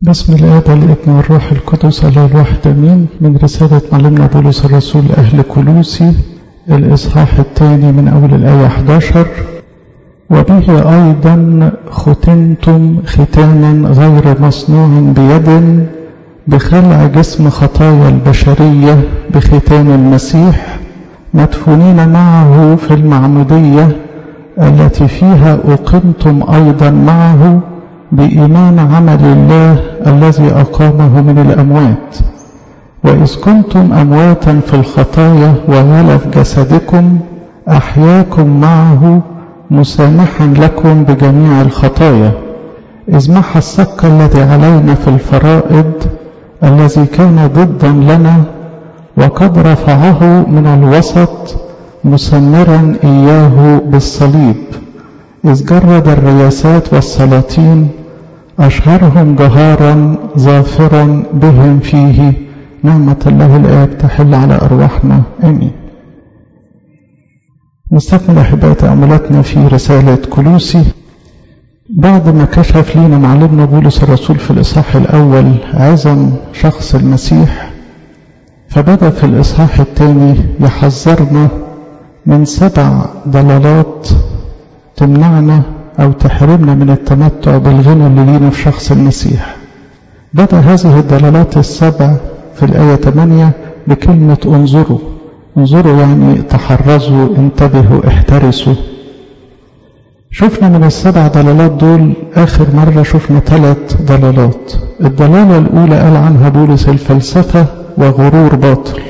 بسم الله والابن والروح القدس الله الواحد امين من رسالة معلمنا بولس الرسول أهل كلوسي الإصحاح الثاني من أول الآية 11 وبه أيضا ختنتم ختانا غير مصنوع بيد بخلع جسم خطايا البشرية بختان المسيح مدفونين معه في المعمودية التي فيها أقمتم أيضا معه بإيمان عمل الله الذي أقامه من الأموات وإذ كنتم أمواتا في الخطايا وغلف جسدكم أحياكم معه مسامحا لكم بجميع الخطايا إذ محى السك الذي علينا في الفرائض الذي كان ضدا لنا وقد رفعه من الوسط مسمرا إياه بالصليب إذ جرد الرياسات والسلاطين أشهرهم جهارا ظافرا بهم فيه نعمة الله الآب تحل على أرواحنا آمين نستكمل أحباء تأملاتنا في رسالة كلوسي بعد ما كشف لنا معلمنا بولس الرسول في الإصحاح الأول عظم شخص المسيح فبدأ في الإصحاح الثاني يحذرنا من سبع ضلالات تمنعنا أو تحرمنا من التمتع بالغنى اللي لينا في شخص المسيح بدأ هذه الضلالات السبع في الآية 8 بكلمة انظروا انظروا يعني تحرزوا انتبهوا احترسوا شفنا من السبع ضلالات دول آخر مرة شفنا ثلاث ضلالات الضلالة الأولى قال عنها بولس الفلسفة وغرور باطل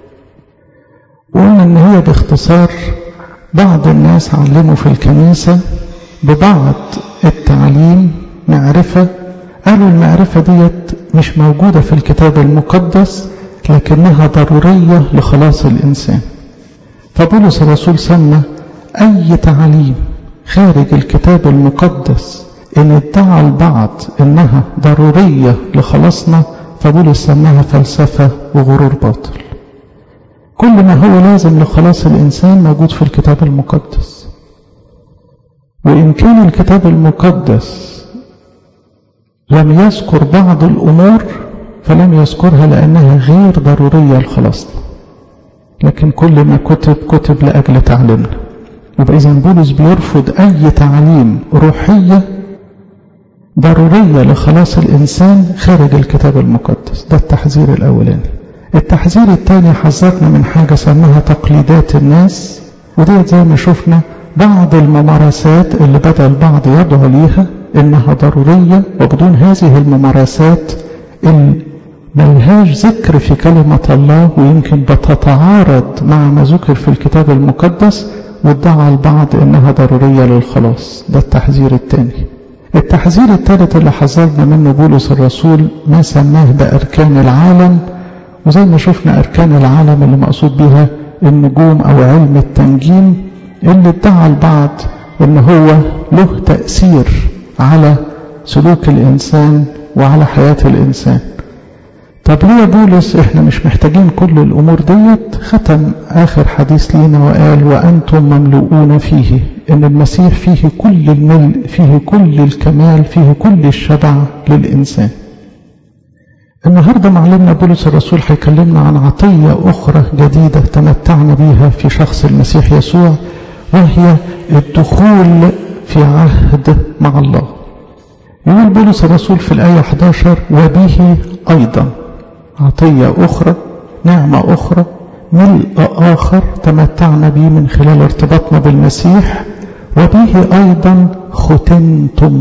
وقلنا إن هي باختصار بعض الناس علموا في الكنيسة ببعض التعليم معرفة قالوا المعرفة ديت مش موجودة في الكتاب المقدس لكنها ضرورية لخلاص الإنسان فبولس الرسول سمى أي تعليم خارج الكتاب المقدس إن ادعى البعض إنها ضرورية لخلاصنا فبولس سماها فلسفة وغرور باطل كل ما هو لازم لخلاص الإنسان موجود في الكتاب المقدس وإن كان الكتاب المقدس لم يذكر بعض الأمور فلم يذكرها لأنها غير ضرورية لخلاصنا لكن كل ما كتب كتب لأجل تعليمنا يبقى إذا بولس بيرفض أي تعليم روحية ضرورية لخلاص الإنسان خارج الكتاب المقدس ده التحذير الأولاني التحذير الثاني حذرنا من حاجة سماها تقليدات الناس وديت زي ما شفنا بعض الممارسات اللي بدأ البعض يدعو ليها إنها ضرورية وبدون هذه الممارسات اللي ملهاش ذكر في كلمة الله ويمكن بتتعارض مع ما ذكر في الكتاب المقدس وادعى البعض إنها ضرورية للخلاص ده التحذير الثاني التحذير الثالث اللي حذرنا منه بولس الرسول ما سماه بأركان العالم وزي ما شفنا أركان العالم اللي مقصود بها النجوم أو علم التنجيم اللي ادعى البعض إن هو له تأثير على سلوك الإنسان وعلى حياة الإنسان طب ليه يا بولس احنا مش محتاجين كل الأمور ديت ختم آخر حديث لينا وقال وأنتم مملؤون فيه إن المسيح فيه كل الملء فيه كل الكمال فيه كل الشبع للإنسان النهاردة معلمنا بولس الرسول هيكلمنا عن عطية أخرى جديدة تمتعنا بيها في شخص المسيح يسوع وهي الدخول في عهد مع الله يقول بولس الرسول في الآية 11 وبه أيضا عطية أخرى نعمة أخرى ملء آخر تمتعنا به من خلال ارتباطنا بالمسيح وبه أيضا ختنتم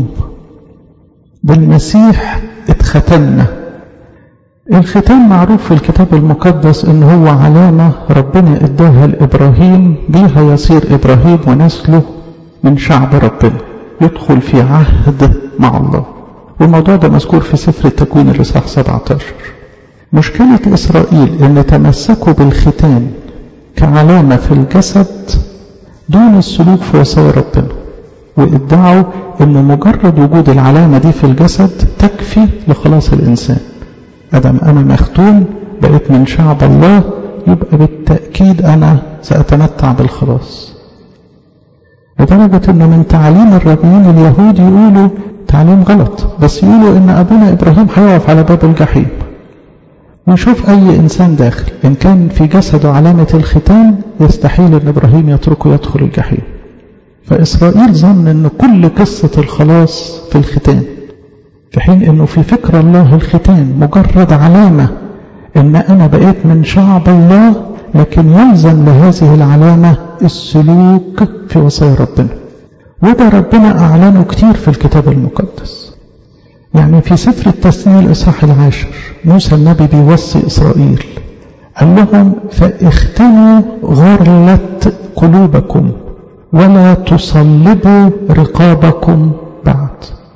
بالمسيح اتختمنا الختام معروف في الكتاب المقدس ان هو علامة ربنا اداها لإبراهيم بيها يصير إبراهيم ونسله من شعب ربنا يدخل في عهد مع الله والموضوع ده مذكور في سفر التكوين الإصحاح 17 مشكلة إسرائيل إن تمسكوا بالختان كعلامة في الجسد دون السلوك في وصايا ربنا وادعوا إن مجرد وجود العلامة دي في الجسد تكفي لخلاص الإنسان أدم أنا مختون بقيت من شعب الله يبقى بالتأكيد أنا سأتمتع بالخلاص لدرجة أنه من تعليم الربيين اليهود يقولوا تعليم غلط بس يقولوا ان ابونا ابراهيم هيقف على باب الجحيم ويشوف اي انسان داخل ان كان في جسده علامة الختان يستحيل ان ابراهيم يتركه يدخل الجحيم فاسرائيل ظن ان كل قصة الخلاص في الختان في حين انه في فكر الله الختان مجرد علامة ان انا بقيت من شعب الله لكن يلزم لهذه العلامة السلوك في وصايا ربنا وده ربنا أعلنه كتير في الكتاب المقدس يعني في سفر التثنية الإصحاح العاشر موسى النبي بيوصي إسرائيل قال لهم فاختنوا غرلة قلوبكم ولا تصلبوا رقابكم بعد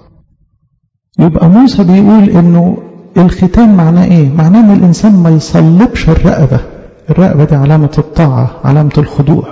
يبقى موسى بيقول انه الختان معناه ايه معناه ان الانسان ما يصلبش الرقبه الرقبه دي علامه الطاعه علامه الخضوع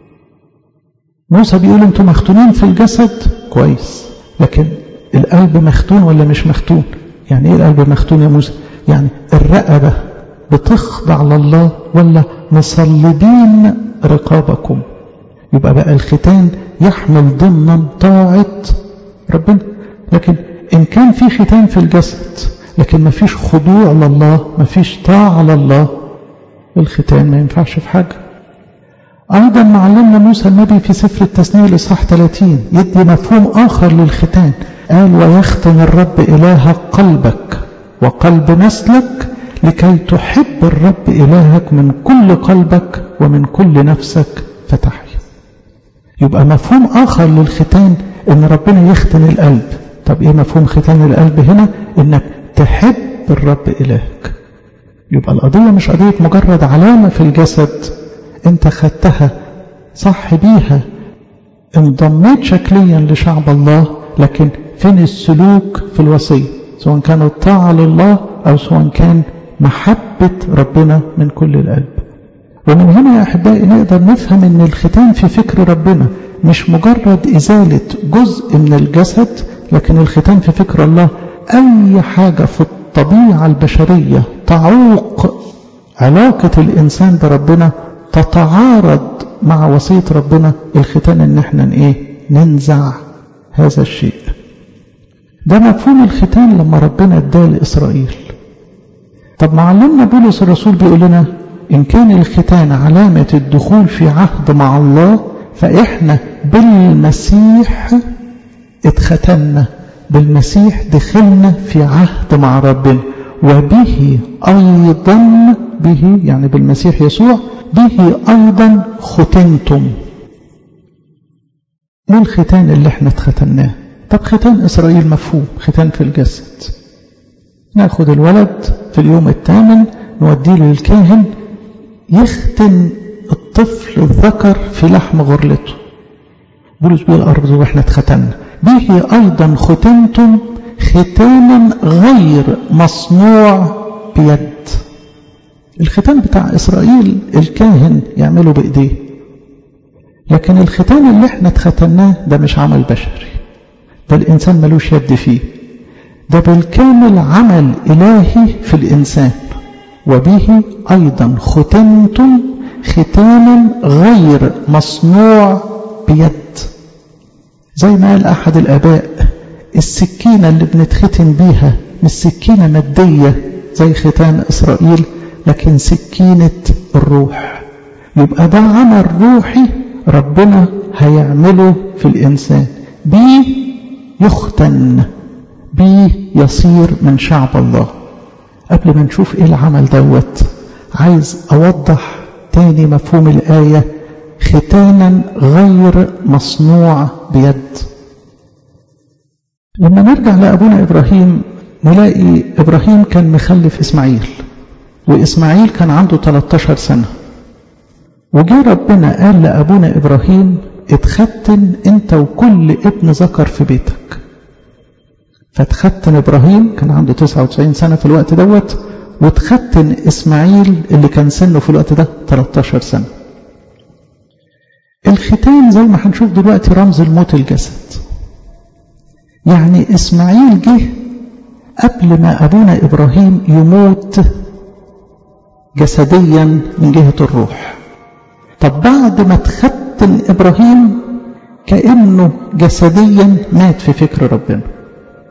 موسى بيقول انتم مختونين في الجسد كويس لكن القلب مختون ولا مش مختون يعني ايه القلب مختون يا موسى يعني الرقبه بتخضع لله ولا مصلبين رقابكم يبقى بقى الختان يحمل ضمنا طاعه ربنا لكن ان كان في ختان في الجسد لكن ما فيش خضوع لله ما فيش طاعه لله الختان ما ينفعش في حاجه أيضا معلمنا موسى النبي في سفر التثنية الإصحاح 30 يدي مفهوم آخر للختان قال ويختن الرب إلهك قلبك وقلب نسلك لكي تحب الرب إلهك من كل قلبك ومن كل نفسك فتحيا يبقى مفهوم آخر للختان إن ربنا يختن القلب طب إيه مفهوم ختان القلب هنا إنك تحب الرب إلهك يبقى القضية مش قضية مجرد علامة في الجسد انت خدتها صح بيها انضميت شكليا لشعب الله لكن فين السلوك في الوصية سواء كان الطاعة لله أو سواء كان محبة ربنا من كل القلب ومن هنا يا أحبائي نقدر نفهم أن الختان في فكر ربنا مش مجرد إزالة جزء من الجسد لكن الختان في فكر الله أي حاجة في الطبيعة البشرية تعوق علاقة الإنسان بربنا تتعارض مع وصية ربنا الختان ان احنا ايه ننزع هذا الشيء ده مفهوم الختان لما ربنا اداه لإسرائيل طب معلمنا بولس الرسول بيقول لنا إن كان الختان علامة الدخول في عهد مع الله فإحنا بالمسيح اتختنا بالمسيح دخلنا في عهد مع ربنا وبه أيضا به يعني بالمسيح يسوع به أيضا ختنتم ما الختان اللي احنا اتختناه طب ختان إسرائيل مفهوم ختان في الجسد ناخد الولد في اليوم الثامن نوديه للكاهن يختن الطفل الذكر في لحم غرلته بولس بيقول الأرض واحنا اتختنا به أيضا ختنتم ختانا غير مصنوع بيد الختان بتاع إسرائيل الكاهن يعمله بإيديه لكن الختان اللي احنا اتختناه ده مش عمل بشري ده الإنسان ملوش يد فيه ده بالكامل عمل إلهي في الإنسان وبه أيضا ختنتم ختانا غير مصنوع بيد زي ما قال أحد الآباء السكينة اللي بنتختن بيها مش سكينة مادية زي ختان إسرائيل لكن سكينة الروح يبقى ده عمل روحي ربنا هيعمله في الإنسان بيه يختن بيه يصير من شعب الله قبل ما نشوف ايه العمل دوت عايز اوضح تاني مفهوم الآية ختانا غير مصنوع بيد لما نرجع لأبونا إبراهيم نلاقي إبراهيم كان مخلف إسماعيل وإسماعيل كان عنده 13 سنة وجاء ربنا قال لأبونا إبراهيم اتختن انت وكل ابن ذكر في بيتك فاتختن إبراهيم كان عنده 99 سنة في الوقت دوت واتختن إسماعيل اللي كان سنه في الوقت ده 13 سنة الختان زي ما هنشوف دلوقتي رمز الموت الجسد يعني إسماعيل جه قبل ما أبونا إبراهيم يموت جسديا من جهة الروح طب بعد ما تختن إبراهيم كأنه جسديا مات في فكر ربنا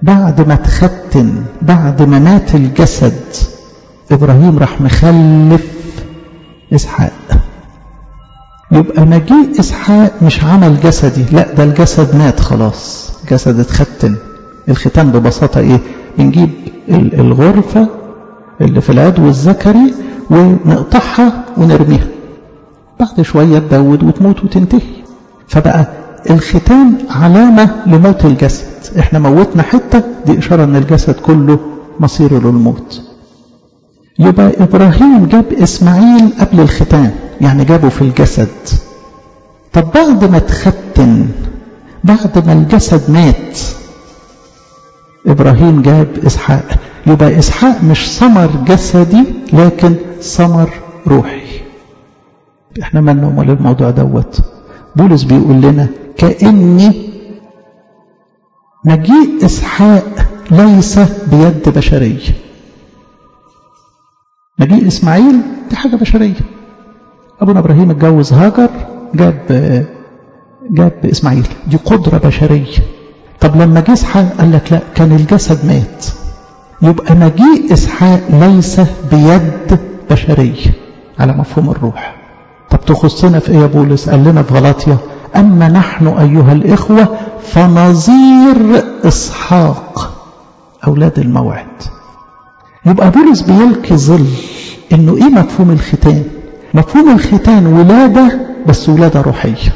بعد ما تختن بعد ما مات الجسد إبراهيم راح مخلف إسحاق يبقى مجيء إسحاق مش عمل جسدي لا ده الجسد مات خلاص جسد اتختن الختان ببساطة إيه بنجيب الغرفة اللي في العدو الذكري ونقطعها ونرميها بعد شوية تدود وتموت وتنتهي فبقى الختان علامة لموت الجسد احنا موتنا حتة دي إشارة ان الجسد كله مصيره للموت يبقى إبراهيم جاب إسماعيل قبل الختان يعني جابه في الجسد طب بعد ما تختن بعد ما الجسد مات إبراهيم جاب إسحاق يبقى إسحاق مش ثمر جسدي لكن ثمر روحي احنا مالنا ومال الموضوع دوت بولس بيقول لنا كأني مجيء إسحاق ليس بيد بشرية مجيء إسماعيل دي حاجة بشرية أبونا إبراهيم اتجوز هاجر جاب جاب إسماعيل دي قدرة بشرية طب لما جه إسحاق قال لك لا كان الجسد مات يبقى مجيء إسحاق ليس بيد بشرية على مفهوم الروح طب تخصنا في إيه يا بولس قال لنا في غلاطيا أما نحن أيها الإخوة فنظير إسحاق أولاد الموعد يبقى بولس بيلقي ظل إنه إيه مفهوم الختان مفهوم الختان ولادة بس ولادة روحية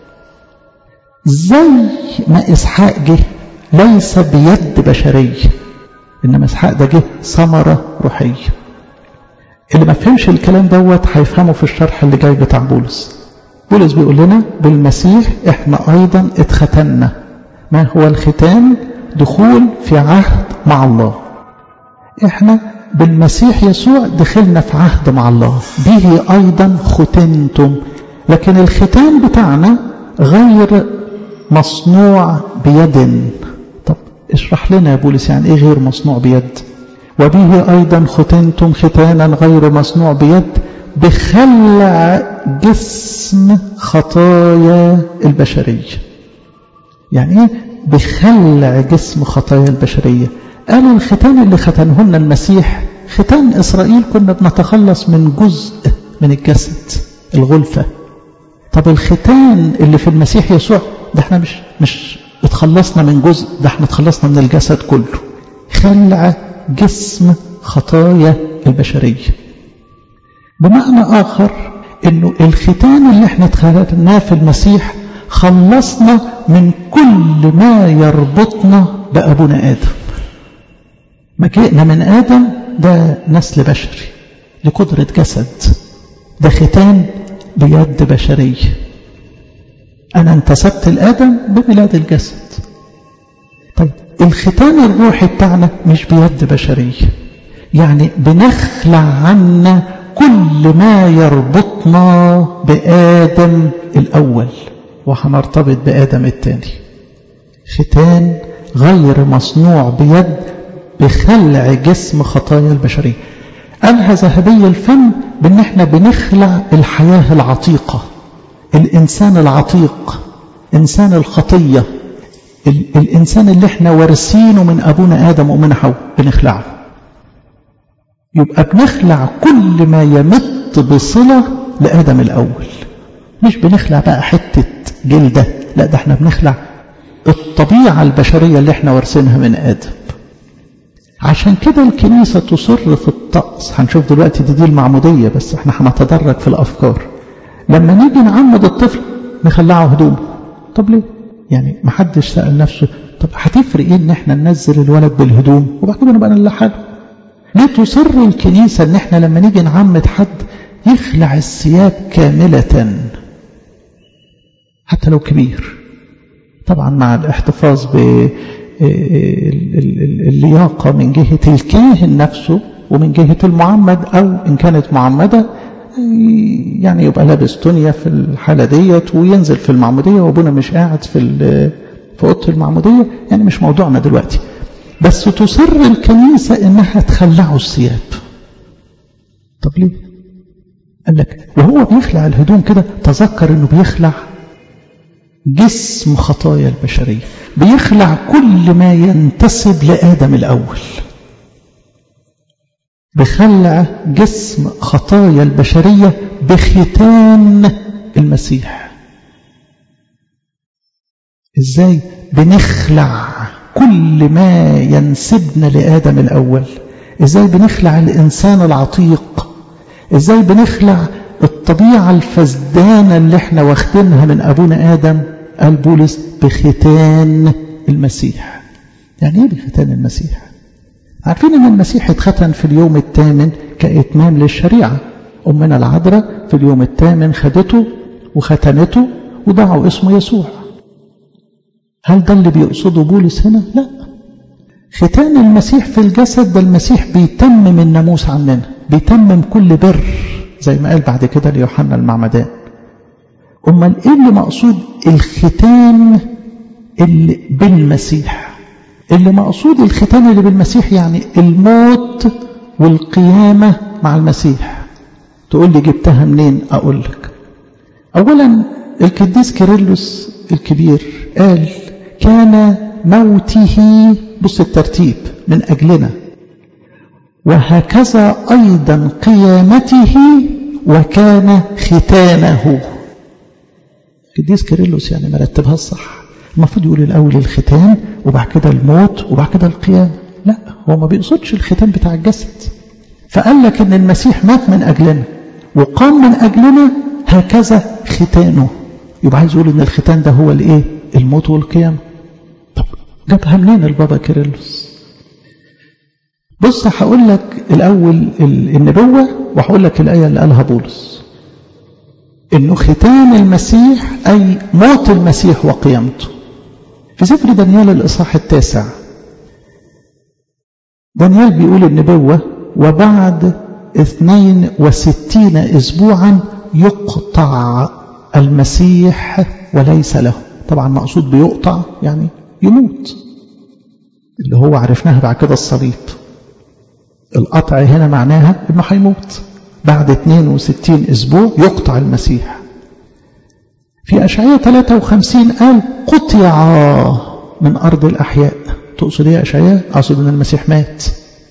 زي ما إسحاق جه ليس بيد بشرية إنما إسحاق ده جه ثمرة روحية اللي ما فهمش الكلام دوت هيفهمه في الشرح اللي جاي بتاع بولس بولس بيقول لنا بالمسيح احنا ايضا اتختنا ما هو الختان دخول في عهد مع الله احنا بالمسيح يسوع دخلنا في عهد مع الله به ايضا ختنتم لكن الختان بتاعنا غير مصنوع بيد طب اشرح لنا يا بولس يعني ايه غير مصنوع بيد وبه ايضا ختنتم ختانا غير مصنوع بيد بخلع جسم خطايا البشرية يعني ايه بخلع جسم خطايا البشرية قالوا الختان اللي ختنهن المسيح ختان إسرائيل كنا بنتخلص من جزء من الجسد الغلفة طب الختان اللي في المسيح يسوع ده احنا مش مش اتخلصنا من جزء ده احنا اتخلصنا من الجسد كله خلع جسم خطايا البشريه بمعنى آخر انه الختان اللي احنا اتخلقناه في المسيح خلصنا من كل ما يربطنا بأبونا آدم ما جئنا من آدم ده نسل بشري لقدرة جسد ده ختان بيد بشرية أنا انتسبت لآدم بميلاد الجسد طيب الختان الروحي بتاعنا مش بيد بشرية يعني بنخلع عنا كل ما يربطنا بآدم الأول وهنرتبط بآدم الثاني ختان غير مصنوع بيد بخلع جسم خطايا البشرية قالها ذهبي الفم بان احنا بنخلع الحياة العتيقة الإنسان العتيق إنسان الخطية الإنسان اللي احنا وارثينه من أبونا آدم ومن حواء بنخلعه يبقى بنخلع كل ما يمت بصلة لآدم الأول مش بنخلع بقى حتة جلدة لا ده احنا بنخلع الطبيعة البشرية اللي احنا وارثينها من آدم عشان كده الكنيسة تصر في الطقس هنشوف دلوقتي دي, دي المعمودية بس احنا هنتدرج في الأفكار لما نيجي نعمد الطفل نخلعه هدومه طب ليه يعني محدش سأل نفسه طب هتفرق ايه ان احنا ننزل الولد بالهدوم وبعد كده نبقى نلحقه ليه تصر الكنيسة ان احنا لما نيجي نعمد حد يخلع الثياب كاملة حتى لو كبير طبعا مع الاحتفاظ باللياقة من جهة الكاهن نفسه ومن جهة المعمد أو إن كانت معمدة يعني يبقى لابس تونيا في الحالة ديت وينزل في المعمودية وابونا مش قاعد في في أوضة المعمودية يعني مش موضوعنا دلوقتي بس تصر الكنيسة إنها تخلعوا الثياب طب ليه؟ قال لك وهو بيخلع الهدوم كده تذكر إنه بيخلع جسم خطايا البشرية بيخلع كل ما ينتسب لآدم الأول بخلع جسم خطايا البشرية بختان المسيح ازاي بنخلع كل ما ينسبنا لآدم الأول ازاي بنخلع الإنسان العتيق ازاي بنخلع الطبيعة الفسدانة اللي احنا واخدينها من أبونا آدم قال بولس بختان المسيح يعني ايه بختان المسيح عارفين ان المسيح اتختن في اليوم الثامن كإتمام للشريعة أمنا العذراء في اليوم الثامن خدته وختمته وضعوا اسمه يسوع هل ده اللي بيقصده بولس هنا؟ لا ختان المسيح في الجسد ده المسيح بيتمم الناموس عننا بيتمم كل بر زي ما قال بعد كده ليوحنا المعمدان امال ايه اللي مقصود الختان اللي بالمسيح اللي مقصود الختان اللي بالمسيح يعني الموت والقيامة مع المسيح تقول لي جبتها منين اقول لك اولا القديس كيرلس الكبير قال كان موته بص الترتيب من أجلنا وهكذا أيضا قيامته وكان ختانه القديس كيرلس يعني مرتبها الصح المفروض يقول الأول الختان وبعد كده الموت وبعد كده القيامة لا هو ما بيقصدش الختان بتاع الجسد فقال لك ان المسيح مات من أجلنا وقام من أجلنا هكذا ختانه يبقى عايز يقول ان الختان ده هو الايه الموت والقيامة طب جابها منين البابا كيرلس بص هقول لك الاول النبوة وهقول لك الآية اللي قالها بولس انه ختان المسيح اي موت المسيح وقيامته في سفر دانيال الاصحاح التاسع دانيال بيقول النبوة وبعد اثنين وستين اسبوعا يقطع المسيح وليس له طبعا مقصود بيقطع يعني يموت اللي هو عرفناها بعد كده الصليب القطع هنا معناها انه هيموت بعد 62 اسبوع يقطع المسيح في اشعياء 53 قال قطع من ارض الاحياء تقصد ايه يا اشعياء اقصد ان المسيح مات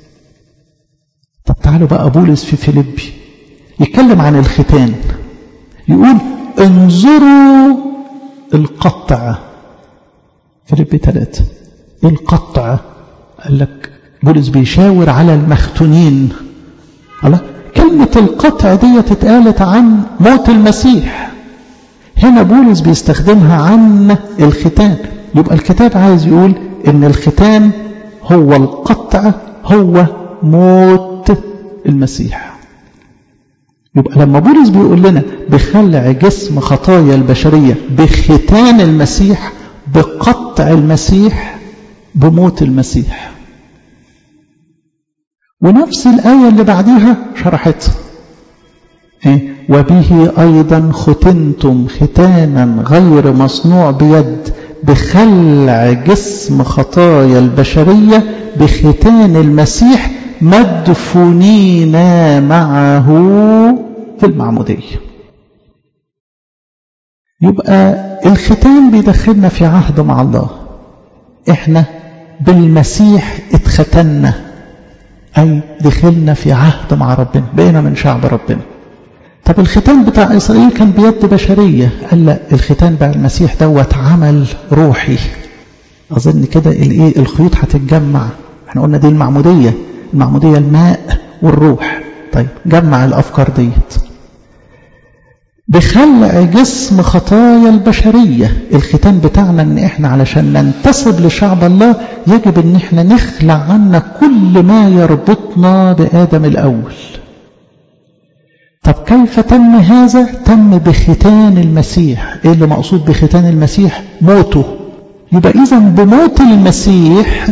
طب تعالوا بقى بولس في فيليبي يتكلم عن الختان يقول انظروا القطع فيليبي ثلاثة القطع قال لك بولس بيشاور على المختونين الله كلمة القطع دي اتقالت عن موت المسيح هنا بولس بيستخدمها عن الختان يبقى الكتاب عايز يقول ان الختان هو القطع هو موت المسيح يبقى لما بولس بيقول لنا بخلع جسم خطايا البشرية بختان المسيح بقطع المسيح بموت المسيح ونفس الآية اللي بعديها شرحتها إيه؟ وبه أيضا ختنتم ختانا غير مصنوع بيد بخلع جسم خطايا البشرية بختان المسيح مدفونين معه في المعمودية يبقى الختان بيدخلنا في عهد مع الله احنا بالمسيح اتختنا أي دخلنا في عهد مع ربنا بقينا من شعب ربنا طب الختان بتاع إسرائيل كان بيد بشرية قال لا الختان بتاع المسيح دوت عمل روحي أظن كده الإيه الخيوط هتتجمع احنا قلنا دي المعمودية المعمودية الماء والروح طيب جمع الأفكار ديت بخلع جسم خطايا البشرية الختان بتاعنا ان احنا علشان ننتسب لشعب الله يجب ان احنا نخلع عنا كل ما يربطنا بآدم الأول طب كيف تم هذا تم بختان المسيح ايه اللي مقصود بختان المسيح موته يبقى اذا بموت المسيح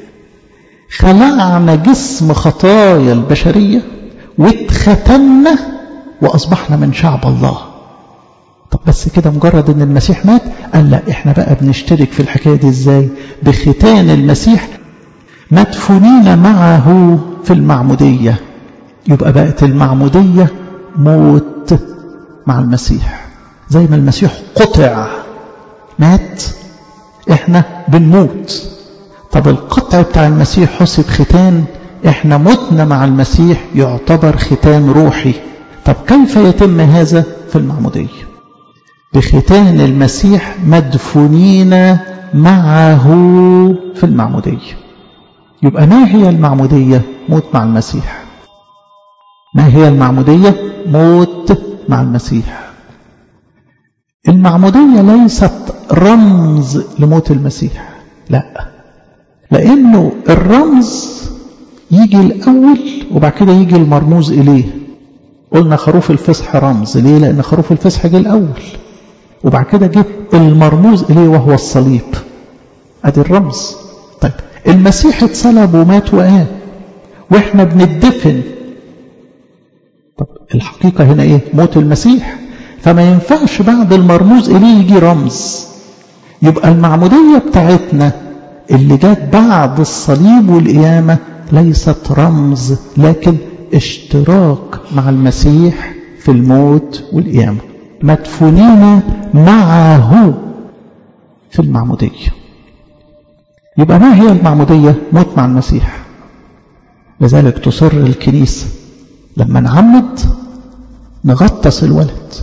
خلعنا جسم خطايا البشرية واتختنا وأصبحنا من شعب الله طب بس كده مجرد ان المسيح مات قال لا احنا بقى بنشترك في الحكاية دي ازاي بختان المسيح مدفونين معه في المعمودية يبقى بقت المعمودية موت مع المسيح زي ما المسيح قطع مات احنا بنموت طب القطع بتاع المسيح حسب ختان احنا متنا مع المسيح يعتبر ختان روحي طب كيف يتم هذا في المعمودية بختان المسيح مدفونين معه في المعمودية يبقى ما هي المعمودية موت مع المسيح ما هي المعمودية موت مع المسيح المعمودية ليست رمز لموت المسيح لا لأنه الرمز يجي الأول وبعد كده يجي المرموز إليه قلنا خروف الفصح رمز ليه لأن خروف الفصح جه الأول وبعد كده جه المرموز إليه وهو الصليب أدي الرمز طيب المسيح اتصلب ومات وقام واحنا بندفن طب الحقيقة هنا ايه موت المسيح فما ينفعش بعد المرموز إليه يجي رمز يبقى المعمودية بتاعتنا اللي جت بعد الصليب والقيامة ليست رمز لكن اشتراك مع المسيح في الموت والقيامة مدفونين معه في المعمودية يبقى ما هي المعمودية موت مع المسيح لذلك تصر الكنيسة لما نعمد نغطس الولد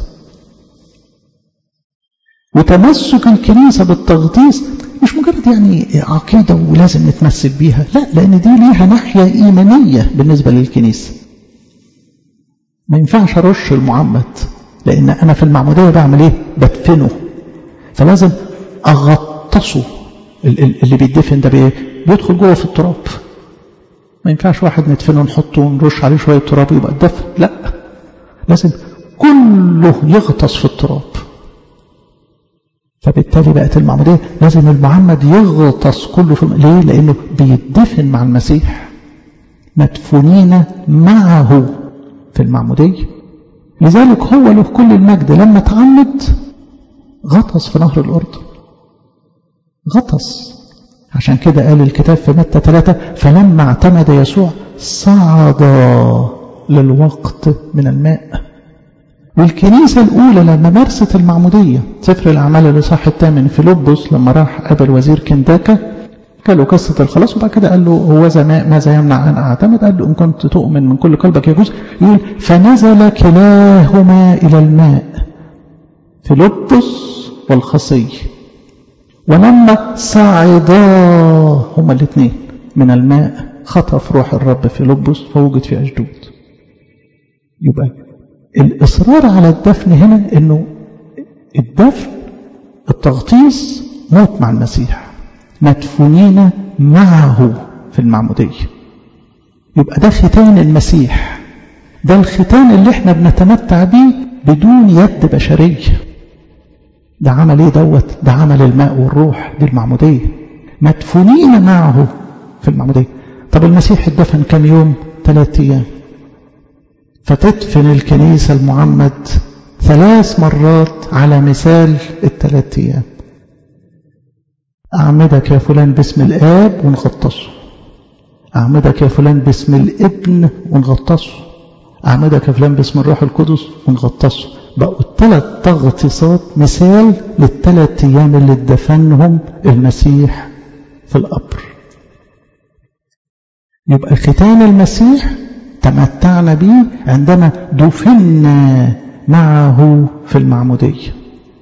وتمسك الكنيسة بالتغطيس مش مجرد يعني عقيدة ولازم نتمسك بيها لا لأن دي ليها ناحية إيمانية بالنسبة للكنيسة ما ينفعش أرش المعمد لأن أنا في المعمودية بعمل إيه بدفنه فلازم أغطسه اللي بيدفن ده بيدخل جوه في التراب ما ينفعش واحد ندفنه نحطه ونرش عليه شوية تراب يبقى الدفن لا لازم كله يغطس في التراب فبالتالي بقت المعمودية لازم المعمد يغطس كله في ليه؟ لأنه بيدفن مع المسيح مدفونين معه في المعمودية لذلك هو له كل المجد لما تعمد غطس في نهر الأردن غطس عشان كده قال الكتاب في متى ثلاثة فلما اعتمد يسوع صعد للوقت من الماء والكنيسة الأولى لما مارست المعمودية سفر الأعمال الإصحاح الثامن فيلبس لما راح قابل وزير كنداكا قال له قصة الخلاص وبعد كده قال له هو ماء ماذا يمنع أن أعتمد قال له إن كنت تؤمن من كل قلبك يجوز يقول فنزل كلاهما إلى الماء فيلبس والخصي ولما صعدا هما الاثنين من الماء خطف روح الرب في لبس فوجد في أشدود يبقى الإصرار على الدفن هنا أنه الدفن التغطيس موت مع المسيح مدفونين معه في المعمودية يبقى ده ختان المسيح ده الختان اللي احنا بنتمتع بيه بدون يد بشرية ده عمل ايه دوت ده عمل الماء والروح دي المعمودية مدفونين معه في المعمودية طب المسيح اتدفن كم يوم ثلاثة ايام فتدفن الكنيسة المعمد ثلاث مرات على مثال الثلاث ايام أعمدك يا فلان باسم الآب ونغطسه أعمدك يا فلان باسم الابن ونغطسه أعمدك يا فلان باسم الروح القدس ونغطسه بقوا الثلاث تغطيسات مثال للثلاث أيام اللي اتدفنهم المسيح في القبر يبقى ختان المسيح تمتعنا به عندما دفنا معه في المعمودية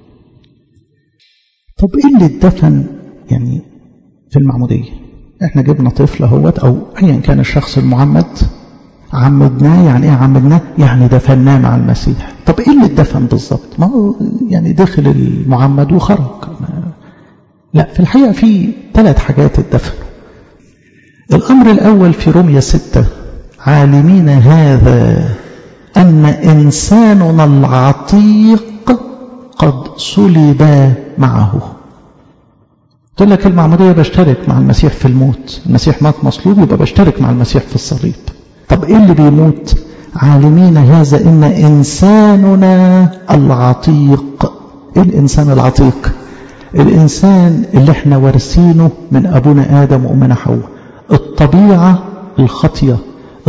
طب ايه اللي اتدفن يعني في المعمودية احنا جبنا طفل اهوت او ايا كان الشخص المعمد عمدناه يعني ايه عمدناه يعني دفناه مع المسيح طب ايه اللي اتدفن بالظبط ما هو يعني دخل المعمد وخرج لا في الحقيقة في ثلاث حاجات اتدفنوا الامر الاول في رومية ستة عالمين هذا ان انساننا العتيق قد صلب معه قلت لك المعمودية بشترك مع المسيح في الموت المسيح مات مصلوب يبقى بشترك مع المسيح في الصليب طب ايه اللي بيموت عالمين هذا ان انساننا العتيق ايه الانسان العتيق الانسان اللي احنا وارثينه من ابونا ادم وامنا حواء الطبيعة الخطية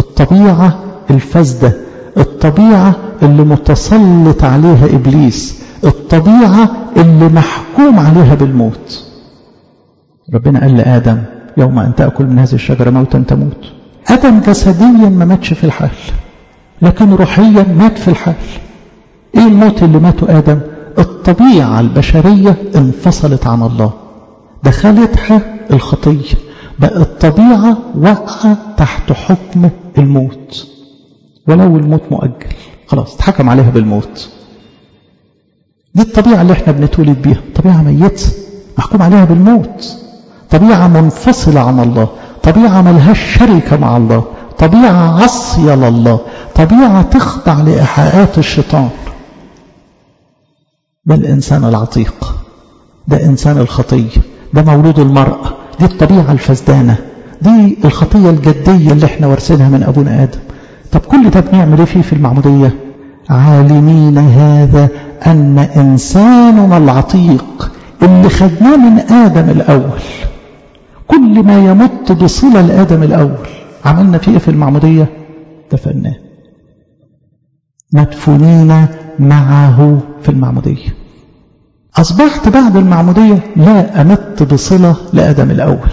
الطبيعة الفاسدة الطبيعة اللي متسلط عليها ابليس الطبيعة اللي محكوم عليها بالموت ربنا قال لآدم يوم أن تأكل من هذه الشجرة موتا تموت آدم جسديا ما ماتش في الحال لكن روحيا مات في الحال ايه الموت اللي ماته آدم الطبيعة البشرية انفصلت عن الله دخلتها الخطية بقى الطبيعة واقعة تحت حكم الموت ولو الموت مؤجل خلاص اتحكم عليها بالموت دي الطبيعة اللي احنا بنتولد بيها طبيعة ميتة محكوم عليها بالموت طبيعة منفصلة عن الله طبيعة ملهاش شركة مع الله طبيعة عصية لله طبيعة تخضع لإيحاءات الشيطان ده الإنسان العتيق ده إنسان الخطية ده مولود المرأة دي الطبيعة الفسدانة دي الخطية الجدية اللي احنا وارثينها من أبونا آدم طب كل ده بنعمل ايه فيه في المعمودية عالمين هذا أن إنساننا العتيق اللي خدناه من آدم الأول كل ما يمت بصلة لآدم الأول عملنا فيه في المعمودية دفناه مدفونين معه في المعمودية أصبحت بعد المعمودية لا أمت بصلة لآدم الأول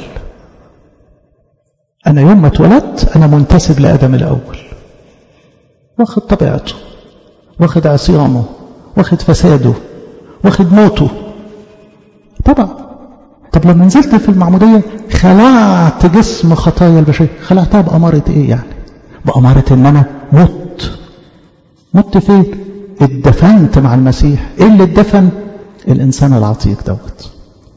أنا يوم ما اتولدت أنا منتسب لآدم الأول واخد طبيعته واخد عصيانه واخد فساده واخد موته طبعا طب لما نزلت في المعمودية خلعت جسم خطايا البشرية خلعتها بأمارة ايه يعني بأمارة ان انا مت مت فين اتدفنت مع المسيح ايه اللي اتدفن الانسان العتيق دوت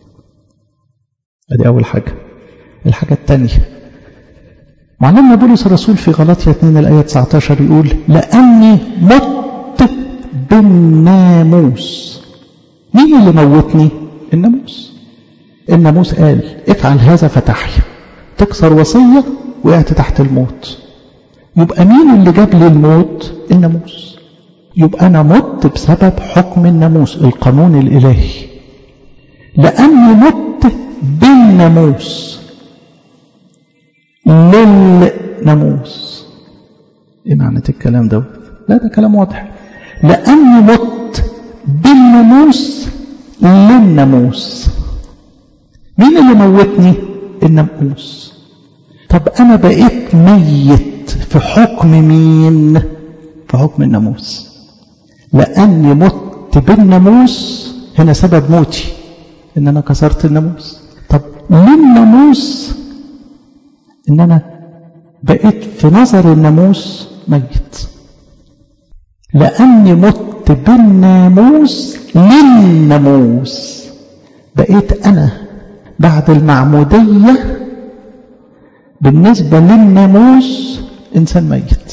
ادي اول حاجة الحاجة الثانية معلمنا بولس الرسول في غلطية 2 الآية 19 يقول لأني مت بالناموس مين اللي موتني الناموس الناموس قال افعل هذا فتحيا تكسر وصية وقعت تحت الموت يبقى مين اللي جاب لي الموت الناموس يبقى أنا مت بسبب حكم الناموس القانون الإلهي لأني مت بالناموس للناموس ايه معنى الكلام ده لا ده كلام واضح لأني مت بالناموس للناموس مين اللي موتني الناموس طب أنا بقيت ميت في حكم مين في حكم الناموس لأني مت بالناموس هنا سبب موتي إن أنا كسرت الناموس طب للناموس إن أنا بقيت في نظر الناموس ميت لأني مت بالناموس للناموس بقيت أنا بعد المعمودية بالنسبة للناموس إنسان ميت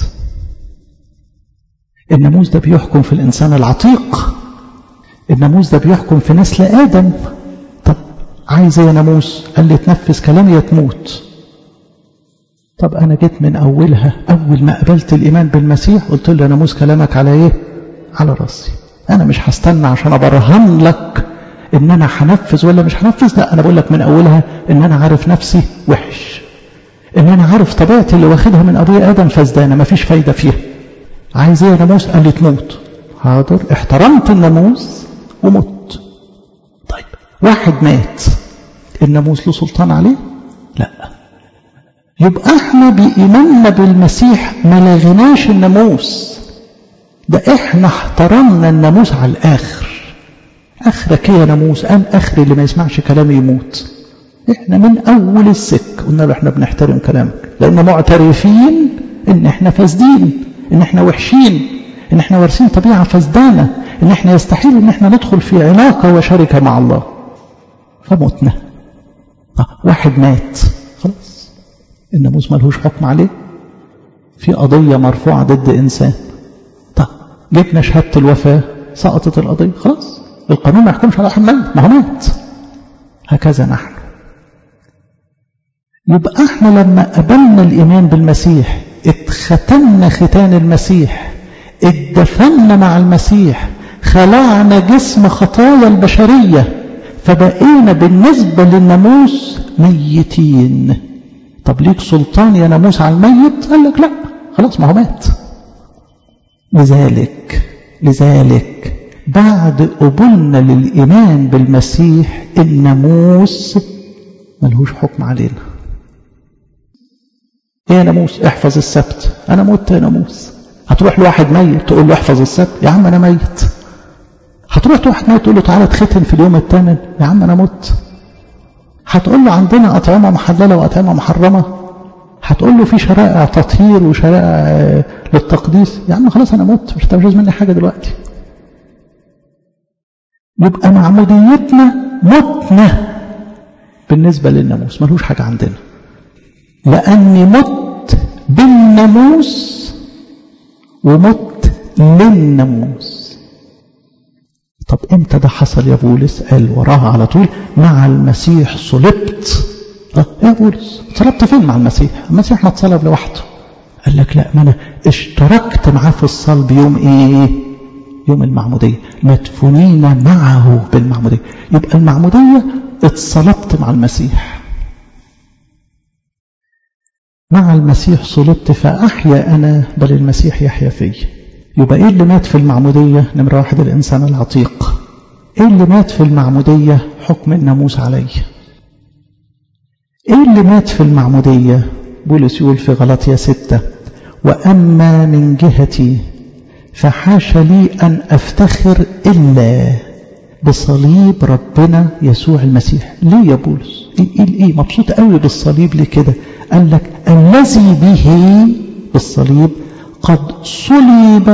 الناموس ده بيحكم في الإنسان العتيق الناموس ده بيحكم في نسل آدم طب عايز ايه يا ناموس قال لي تنفذ كلامي يا تموت طب أنا جيت من أولها أول ما قبلت الإيمان بالمسيح قلت له يا ناموس كلامك على إيه على راسي أنا مش هستنى عشان أبرهن لك إن أنا هنفذ ولا مش هنفذ لا أنا بقول لك من أولها إن أنا عارف نفسي وحش إن أنا عارف طبيعتي اللي واخدها من أبويا آدم فزدانة مفيش فايدة فيها عايز إيه يا ناموس قال لي تموت حاضر احترمت الناموس ومت طيب واحد مات الناموس له سلطان عليه لا يبقى احنا بإيماننا بالمسيح ما لغناش الناموس ده احنا احترمنا الناموس على الآخر آخرك يا ناموس قام آخر اللي ما يسمعش كلامي يموت احنا من أول السك قلنا له احنا بنحترم كلامك لأن معترفين ان احنا فاسدين ان احنا وحشين ان احنا وارثين طبيعة فسدانة ان احنا يستحيل ان احنا ندخل في علاقة وشركة مع الله فمتنا واحد مات خلاص الناموس ملهوش حكم عليه في قضية مرفوعة ضد إنسان طب جبنا شهادة الوفاة سقطت القضية خلاص القانون ما يحكمش على حمال ما هو مات هكذا نحن يبقى احنا لما قبلنا الإيمان بالمسيح اتختمنا ختان المسيح اتدفنا مع المسيح خلعنا جسم خطايا البشرية فبقينا بالنسبة للناموس ميتين طب ليك سلطان يا ناموس على الميت قال لك لا خلاص ما هو مات لذلك لذلك بعد قبولنا للإيمان بالمسيح الناموس ملهوش حكم علينا ايه يا ناموس احفظ السبت انا مت يا ناموس هتروح لواحد ميت تقول له احفظ السبت يا عم انا ميت هتروح لواحد ميت تقول له تعالى اتختن في اليوم الثامن يا عم انا مت هتقول له عندنا اطعمه محلله واطعمه محرمه هتقول له في شرائع تطهير وشرائع للتقديس يا عم خلاص انا مت مش هتعوز مني حاجه دلوقتي يبقى معموديتنا متنا بالنسبه للناموس ملوش حاجه عندنا لاني مت بالناموس ومت للناموس طب امتى ده حصل يا بولس قال وراها على طول مع المسيح صلبت اه يا بولس صلبت فين مع المسيح المسيح ما اتصلب لوحده قال لك لا ما انا اشتركت معاه في الصلب يوم ايه يوم المعمودية مدفونين معه بالمعمودية يبقى المعمودية اتصلبت مع المسيح مع المسيح صلبت فأحيا أنا بل المسيح يحيا في يبقى إيه اللي مات في المعمودية نمرة واحد الإنسان العتيق إيه اللي مات في المعمودية حكم الناموس عليه إيه اللي مات في المعمودية بولس يقول في غلطية ستة وأما من جهتي فحاش لي أن أفتخر إلا بصليب ربنا يسوع المسيح ليه يا بولس إيه, إيه, إيه مبسوط قوي بالصليب ليه كده قال لك الذي به بالصليب قد صلب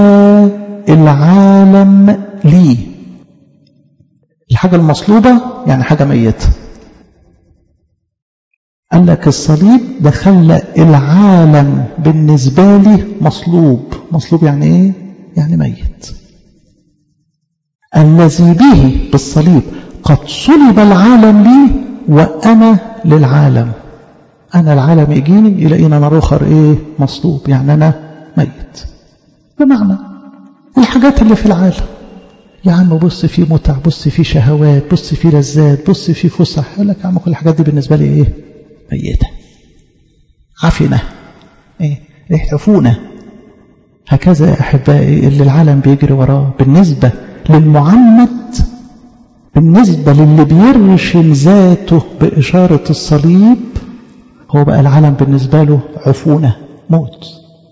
العالم لي الحاجة المصلوبة يعني حاجة ميتة قال لك الصليب ده خلى العالم بالنسبة لي مصلوب مصلوب يعني ايه يعني ميت الذي به بالصليب قد صلب العالم لي وأنا للعالم أنا العالم يجيني يلاقينا أنا رخر إيه مصلوب يعني أنا ميت بمعنى الحاجات اللي في العالم يا عم بص في متع بص في شهوات بص في لذات بص في فسح يقول لك يا عم كل الحاجات دي بالنسبة لي إيه ميتة عفنة إيه احفونة هكذا يا أحبائي اللي العالم بيجري وراه بالنسبة للمعمد بالنسبة للي بيرشم ذاته بإشارة الصليب هو بقى العالم بالنسبة له عفونة موت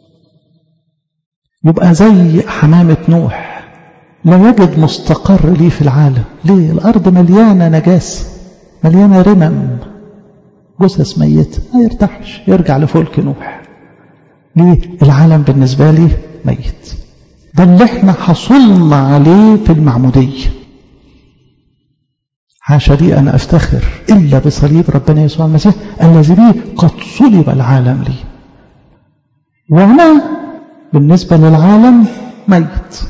يبقى زي حمامة نوح لا يجد مستقر ليه في العالم ليه الأرض مليانة نجاسة مليانة رمم جثث ميتة ما يرتاحش يرجع لفلك نوح ليه العالم بالنسبة لي ميت ده اللي احنا حصلنا عليه في المعمودية حاشا لي أن أفتخر إلا بصليب ربنا يسوع المسيح الذي به قد صلب العالم لي وأنا بالنسبة للعالم ميت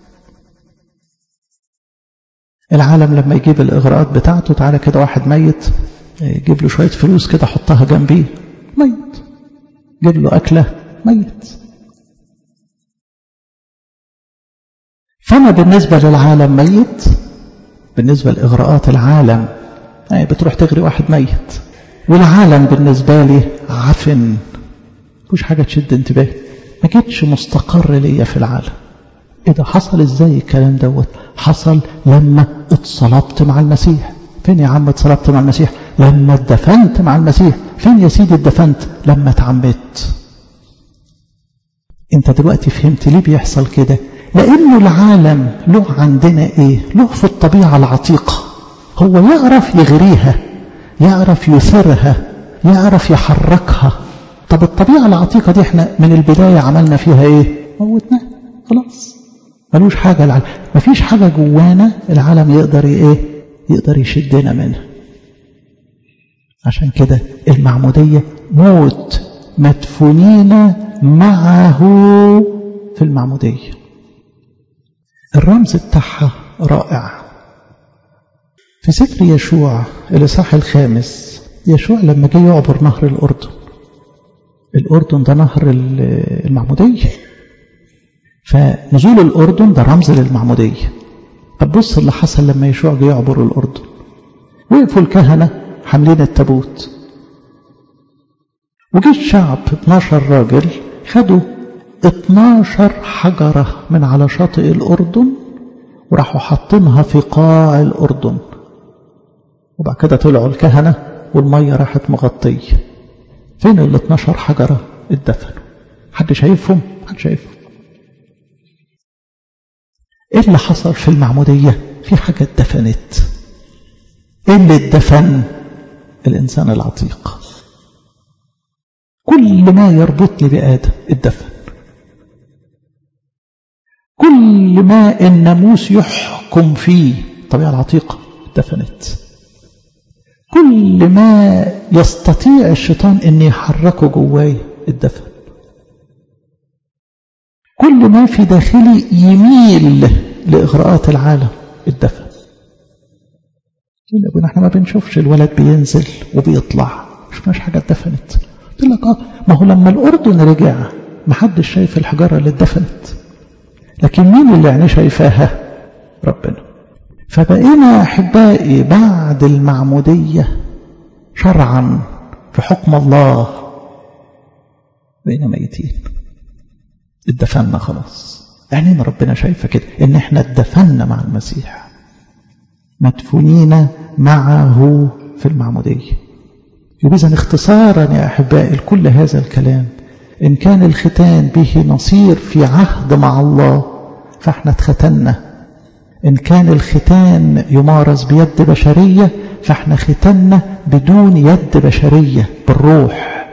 العالم لما يجيب الإغراءات بتاعته تعالى كده واحد ميت يجيب له شوية فلوس كده حطها جنبيه ميت جيب له أكلة ميت فأنا بالنسبة للعالم ميت بالنسبة لإغراءات العالم يعني بتروح تغري واحد ميت والعالم بالنسبة لي عفن مش حاجة تشد انتباهي ما جيتش مستقر ليا في العالم ايه ده حصل ازاي الكلام دوت حصل لما اتصلبت مع المسيح فين يا عم اتصلبت مع المسيح لما اتدفنت مع المسيح فين يا سيدي اتدفنت لما اتعمدت انت دلوقتي فهمت ليه بيحصل كده لانه العالم له عندنا ايه له في الطبيعة العتيقة هو يعرف يغريها يعرف يثيرها يعرف يحركها طب الطبيعة العتيقة دي احنا من البداية عملنا فيها ايه موتناها خلاص ملوش حاجة العالم مفيش حاجة جوانا العالم يقدر ايه يقدر يشدنا منها عشان كده المعمودية موت مدفونين معه في المعمودية الرمز بتاعها رائع في سفر يشوع الإصحاح الخامس يشوع لما جه يعبر نهر الأردن الأردن ده نهر المعمودية فنزول الأردن ده رمز للمعمودية طب بص اللي حصل لما يشوع جه يعبر الأردن وقفوا الكهنة حاملين التابوت وجه الشعب 12 راجل خدوا 12 حجرة من على شاطئ الأردن وراحوا حاطينها في قاع الأردن وبعد كده طلعوا الكهنة والمية راحت مغطية فين ال 12 حجرة اتدفنوا حد شايفهم حد شايفهم ايه اللي حصل في المعمودية في حاجة اتدفنت ايه اللي اتدفن الانسان العتيق كل ما يربطني بآدم اتدفن كل ما الناموس يحكم فيه الطبيعة العتيقة اتدفنت كل ما يستطيع الشيطان ان يحركه جواي اتدفن كل ما في داخلي يميل لإغراءات العالم اتدفن يقول احنا ما بنشوفش الولد بينزل وبيطلع مش حاجة اتدفنت قلت لك اه ما هو لما الأردن رجع ما حدش شايف الحجارة اللي اتدفنت لكن مين اللي يعني شايفاها ربنا فبقينا أحبائي بعد المعمودية شرعا في حكم الله بقينا ميتين اتدفنا خلاص يعني ان ربنا شايفه كده ان احنا اتدفنا مع المسيح مدفونين معه في المعمودية يبقى إذن اختصارا يا أحبائي لكل هذا الكلام إن كان الختان به نصير في عهد مع الله فاحنا اتختنا إن كان الختان يمارس بيد بشرية فاحنا ختنا بدون يد بشرية بالروح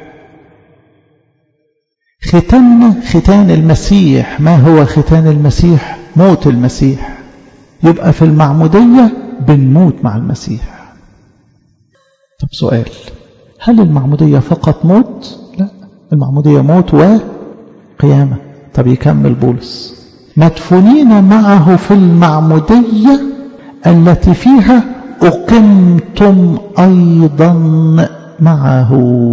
ختنا ختان المسيح ما هو ختان المسيح موت المسيح يبقى في المعمودية بنموت مع المسيح طب سؤال هل المعمودية فقط موت لا المعمودية موت وقيامة طب يكمل بولس مدفونين معه في المعمودية التي فيها أقمتم أيضا معه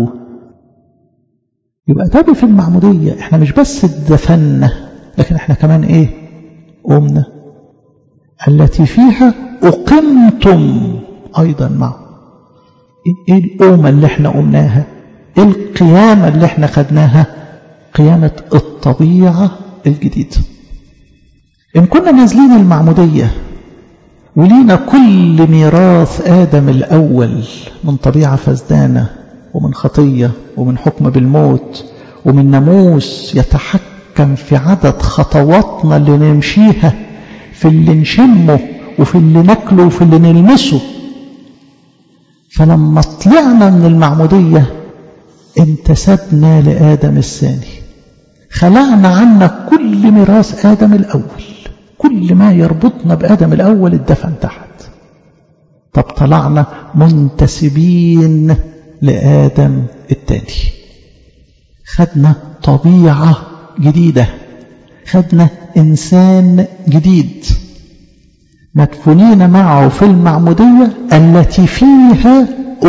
يبقى ده في المعمودية احنا مش بس اتدفنا لكن احنا كمان ايه قمنا التي فيها أقمتم أيضا معه ايه القومة اللي احنا قمناها ايه القيامة اللي احنا خدناها قيامة الطبيعة الجديدة إن كنا نازلين المعمودية ولينا كل ميراث آدم الأول من طبيعة فزدانة ومن خطية ومن حكم بالموت ومن ناموس يتحكم في عدد خطواتنا اللي نمشيها في اللي نشمه وفي اللي ناكله وفي اللي نلمسه فلما طلعنا من المعمودية انتسبنا لآدم الثاني خلعنا عنا كل ميراث آدم الأول كل ما يربطنا بآدم الأول اتدفن تحت طب طلعنا منتسبين لآدم الثاني خدنا طبيعة جديدة خدنا إنسان جديد مدفونين معه في المعمودية التي فيها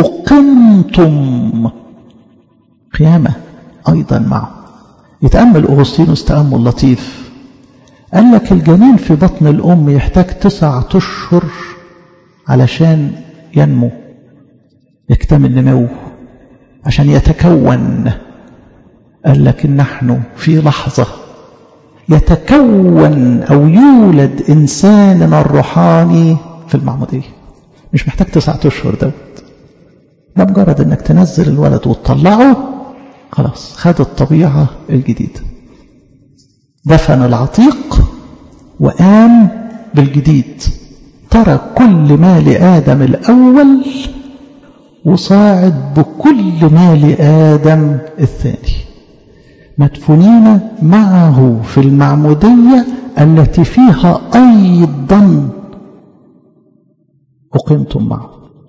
أقمتم قيامة أيضا معه يتأمل أغسطينوس تأمل لطيف قال لك الجنين في بطن الأم يحتاج تسعة أشهر علشان ينمو يكتمل نموه عشان يتكون قال لك نحن في لحظة يتكون أو يولد إنساننا الروحاني في المعمودية مش محتاج تسعة أشهر دوت ده مجرد إنك تنزل الولد وتطلعه خلاص خد الطبيعة الجديدة دفن العتيق وقام بالجديد ترك كل ما لآدم الأول وصاعد بكل ما لآدم الثاني مدفونين معه في المعمودية التي فيها أيضا أقمتم معه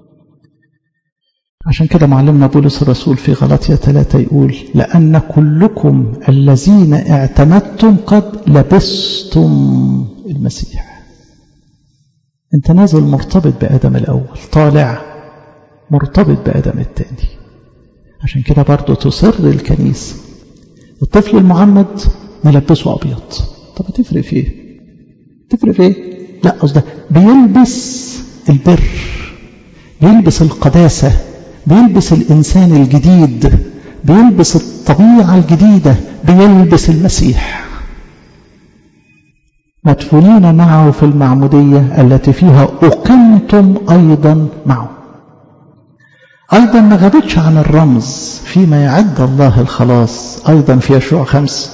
عشان كده معلمنا بولس الرسول في غلطية ثلاثة يقول لأن كلكم الذين اعتمدتم قد لبستم المسيح انت نازل مرتبط بآدم الأول طالع مرتبط بآدم الثاني عشان كده برضو تصر الكنيسة الطفل المعمد نلبسه أبيض طب هتفرق في ايه تفرق في ايه لا قصده بيلبس البر بيلبس القداسة بيلبس الإنسان الجديد بيلبس الطبيعة الجديدة بيلبس المسيح مدفونين معه في المعمودية التي فيها أقمتم أيضا معه أيضا ما غابتش عن الرمز فيما يعد الله الخلاص أيضا في يشوع خمسة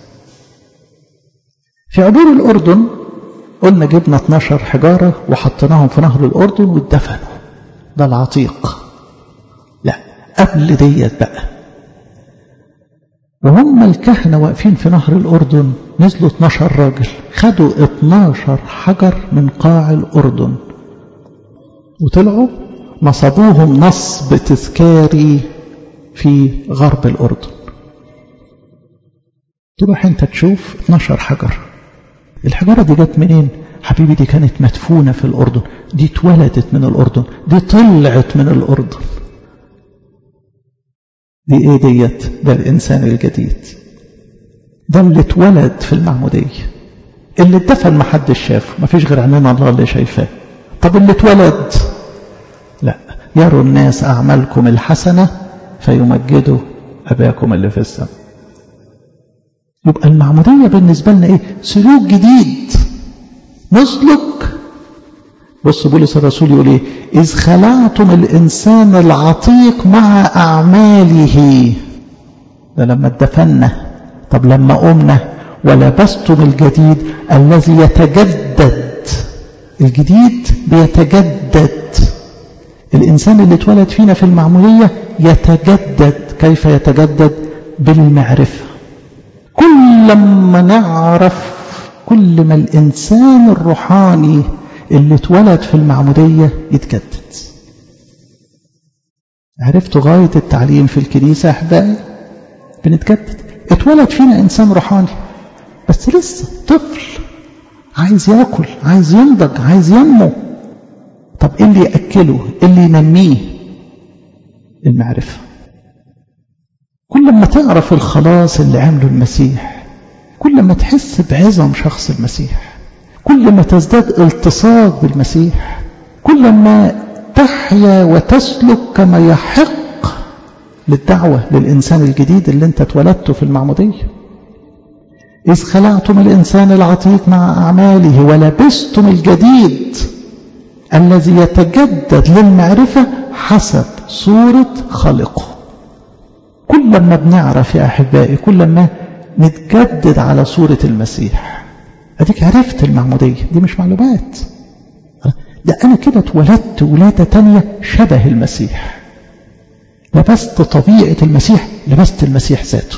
في عبور الأردن قلنا جبنا 12 حجارة وحطيناهم في نهر الأردن واتدفنوا ده العتيق لا قبل ديت بقى وهم الكهنة واقفين في نهر الأردن نزلوا 12 راجل خدوا 12 حجر من قاع الأردن وطلعوا نصبوهم نصب تذكاري في غرب الأردن تروح انت تشوف 12 حجر الحجارة دي جت منين حبيبي دي كانت مدفونة في الأردن دي اتولدت من الأردن دي طلعت من الأردن دي ايه ديت ده الإنسان الجديد ده اللي اتولد في المعمودية اللي اتدفن محدش شافه مفيش غير عينين الله اللي شايفاه طب اللي اتولد لا يروا الناس أعمالكم الحسنة فيمجدوا أباكم اللي في السماء يبقى المعمودية بالنسبة لنا إيه سلوك جديد نسلك بص بولس الرسول يقول إيه إذ خلعتم الإنسان العتيق مع أعماله ده لما اتدفنا طب لما قمنا ولبستم الجديد الذي يتجدد الجديد بيتجدد الإنسان اللي اتولد فينا في المعمودية يتجدد كيف يتجدد بالمعرفة كل ما نعرف كل ما الإنسان الروحاني اللي اتولد في المعمودية يتجدد عرفتوا غاية التعليم في الكنيسة أحبائي بنتجدد اتولد فينا إنسان روحاني بس لسه طفل عايز ياكل عايز ينضج عايز ينمو طب ايه اللي ياكله ايه اللي ينميه المعرفه كل ما تعرف الخلاص اللي عمله المسيح كل ما تحس بعظم شخص المسيح كل ما تزداد التصاق بالمسيح كل ما تحيا وتسلك كما يحق للدعوة للإنسان الجديد اللي انت اتولدته في المعمودية إذ خلعتم الإنسان العتيق مع أعماله ولبستم الجديد الذي يتجدد للمعرفة حسب صورة خالقه كل ما بنعرف يا أحبائي كل ما نتجدد على صورة المسيح أديك عرفت المعمودية دي مش معلومات ده أنا كده اتولدت ولادة تانية شبه المسيح لبست طبيعة المسيح لبست المسيح ذاته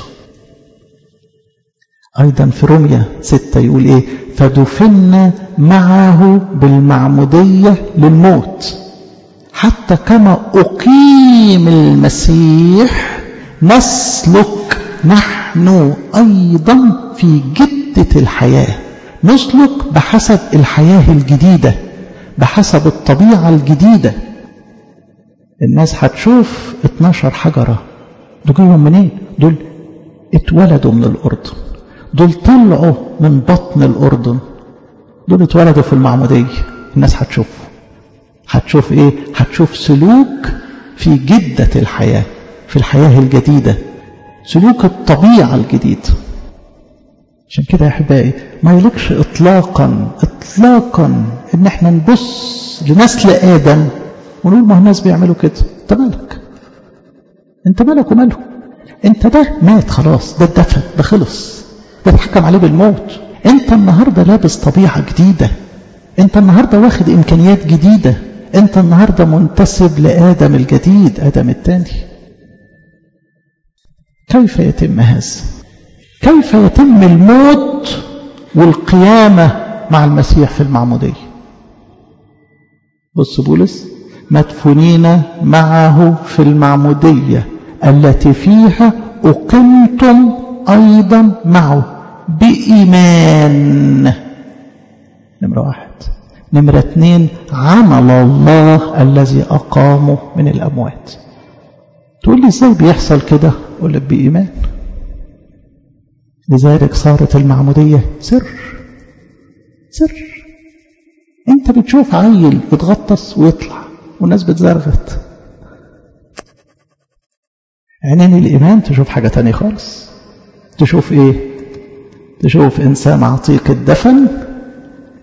أيضا في روميا ستة يقول إيه فدفنا معه بالمعمودية للموت حتى كما أقيم المسيح نسلك نحن أيضا في جدة الحياة نسلك بحسب الحياة الجديدة بحسب الطبيعة الجديدة الناس هتشوف 12 حجرة دول جايهم منين دول اتولدوا من الأردن دول طلعوا من بطن الأردن دول اتولدوا في المعمودية الناس هتشوف هتشوف ايه هتشوف سلوك في جدة الحياة في الحياة الجديدة سلوك الطبيعة الجديدة عشان كده يا احبائي ما يليقش اطلاقا اطلاقا ان احنا نبص لنسل ادم ونقول ما هو الناس بيعملوا كده انت مالك انت مالك وماله انت ده مات خلاص ده اتدفن ده خلص ده اتحكم عليه بالموت انت النهارده لابس طبيعه جديده انت النهارده واخد امكانيات جديده انت النهارده منتسب لادم الجديد ادم الثاني كيف يتم هذا كيف يتم الموت والقيامه مع المسيح في المعموديه بص بولس مدفونين معه في المعموديه التي فيها اقمتم ايضا معه بإيمان نمرة واحد نمرة اثنين عمل الله الذي أقامه من الأموات تقول لي ازاي بيحصل كده أقول لك بإيمان لذلك صارت المعمودية سر سر انت بتشوف عيل بتغطس ويطلع والناس بتزرغت عينين الإيمان تشوف حاجة تانية خالص تشوف ايه تشوف إنسان عتيق الدفن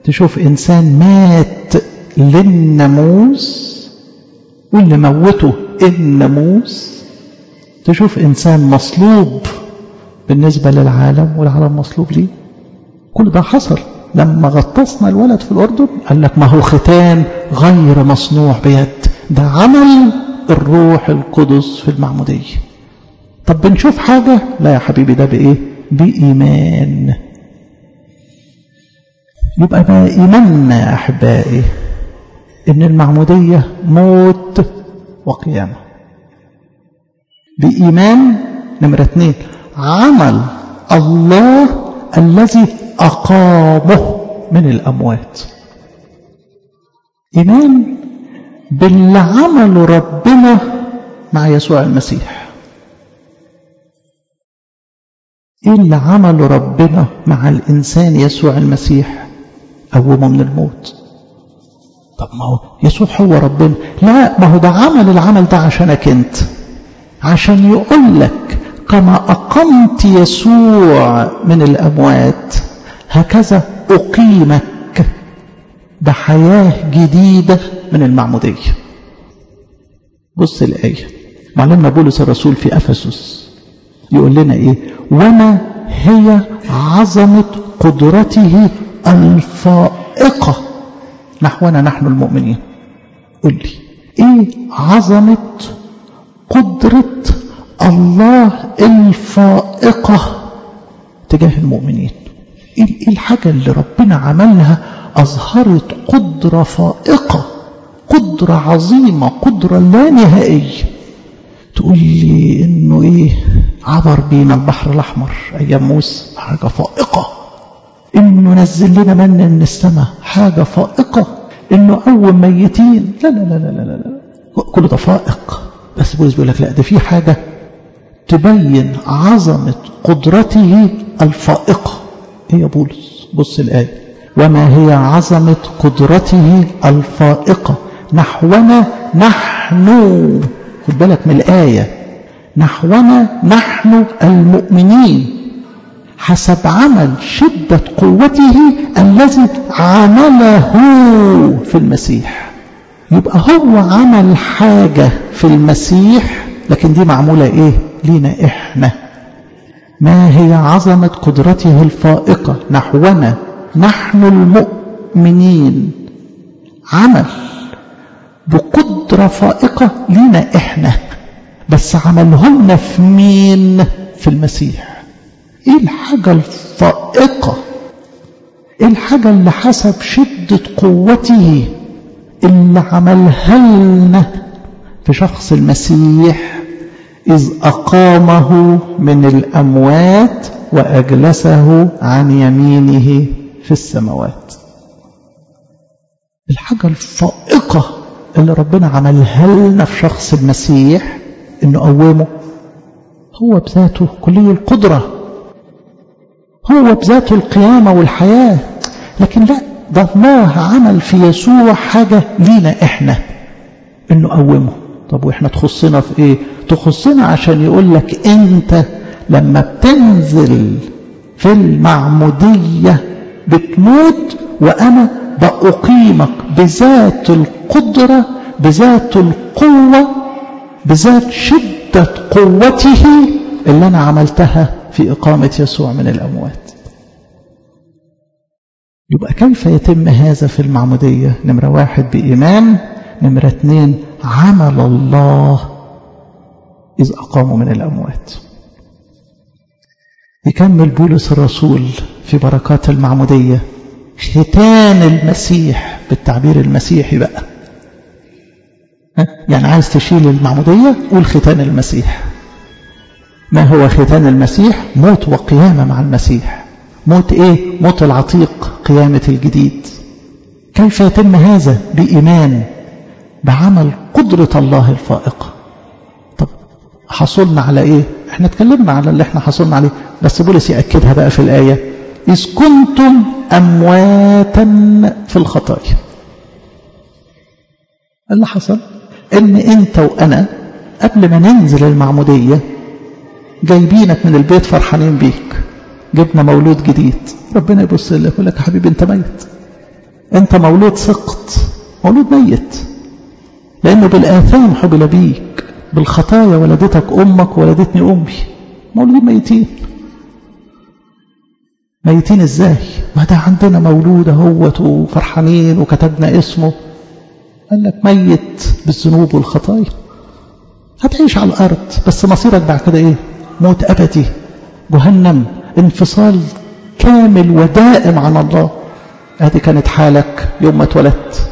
تشوف إنسان مات للناموس واللي موته الناموس تشوف إنسان مصلوب بالنسبة للعالم والعالم مصلوب ليه كل ده حصل لما غطسنا الولد في الأردن قال لك ما هو ختان غير مصنوع بيد ده عمل الروح القدس في المعمودية طب بنشوف حاجة لا يا حبيبي ده بإيه بإيمان يبقى ما إيماننا يا أحبائي إن المعمودية موت وقيامة بإيمان نمرة اثنين عمل الله الذي أقامه من الأموات إيمان باللي عمله ربنا مع يسوع المسيح إيه اللي عمله ربنا مع الإنسان يسوع المسيح قومه من الموت طب ما هو يسوع هو ربنا لا ما هو ده عمل العمل ده عشانك انت عشان يقول لك كما أقمت يسوع من الأموات هكذا أقيمك بحياة جديدة من المعمودية بص الآية معلمنا بولس الرسول في أفسس يقول لنا إيه وما هي عظمة قدرته الفائقة نحونا نحن المؤمنين قل لي إيه عظمة قدرة الله الفائقة تجاه المؤمنين ايه الحاجة اللي ربنا عملها أظهرت قدرة فائقة قدرة عظيمة قدرة لا نهائية تقول لي انه ايه عبر بينا البحر الاحمر ايام موسى حاجة فائقة انه نزل لنا من من السماء حاجة فائقة انه قوم ميتين لا لا لا لا لا, لا. كل ده فائق بس بولس بيقول لك لا ده في حاجة تبين عظمة قدرته الفائقة هي بولس بص الآية وما هي عظمة قدرته الفائقة نحونا نحن خد بالك من الآية نحونا نحن المؤمنين حسب عمل شدة قوته الذي عمله في المسيح يبقى هو عمل حاجة في المسيح لكن دي معمولة ايه لينا احنا ما هي عظمة قدرته الفائقة نحونا نحن المؤمنين عمل بقدرة فائقة لينا احنا بس عمله لنا في مين في المسيح ايه الحاجة الفائقة ايه الحاجة اللي حسب شدة قوته اللي عملها لنا في شخص المسيح إذ أقامه من الأموات وأجلسه عن يمينه في السماوات الحاجة الفائقة اللي ربنا عملها لنا في شخص المسيح إنه قومه هو بذاته كلي القدرة هو بذاته القيامة والحياة لكن لا ده الله عمل في يسوع حاجة لينا إحنا إنه قومه طب وإحنا تخصنا في إيه تخصنا عشان يقول لك أنت لما بتنزل في المعمودية بتموت وأنا بأقيمك بذات القدرة بذات القوة بذات شدة قوته اللي أنا عملتها في إقامة يسوع من الأموات يبقى كيف يتم هذا في المعمودية نمرة واحد بإيمان نمرة اثنين عمل الله إذ أقاموا من الأموات يكمل بولس الرسول في بركات المعمودية ختان المسيح بالتعبير المسيحي بقى يعني عايز تشيل المعمودية قول ختان المسيح ما هو ختان المسيح موت وقيامة مع المسيح موت ايه موت العتيق قيامة الجديد كيف يتم هذا بإيمان بعمل قدرة الله الفائقة طب حصلنا على ايه احنا اتكلمنا على اللي احنا حصلنا عليه بس بولس يأكدها بقى في الآية إذ كنتم أمواتا في الخطايا اللي حصل ان انت وانا قبل ما ننزل المعمودية جايبينك من البيت فرحانين بيك جبنا مولود جديد ربنا يبص لك يقول لك يا حبيبي انت ميت انت مولود سقط مولود ميت لانه بالاثام حبل بيك بالخطايا ولدتك امك ولدتني امي مولودين ميتين ميتين ازاي ما ده عندنا مولود اهوت وفرحانين وكتبنا اسمه قال لك ميت بالذنوب والخطايا هتعيش على الارض بس مصيرك بعد كده ايه موت ابدي جهنم انفصال كامل ودائم عن الله هذه كانت حالك يوم ما اتولدت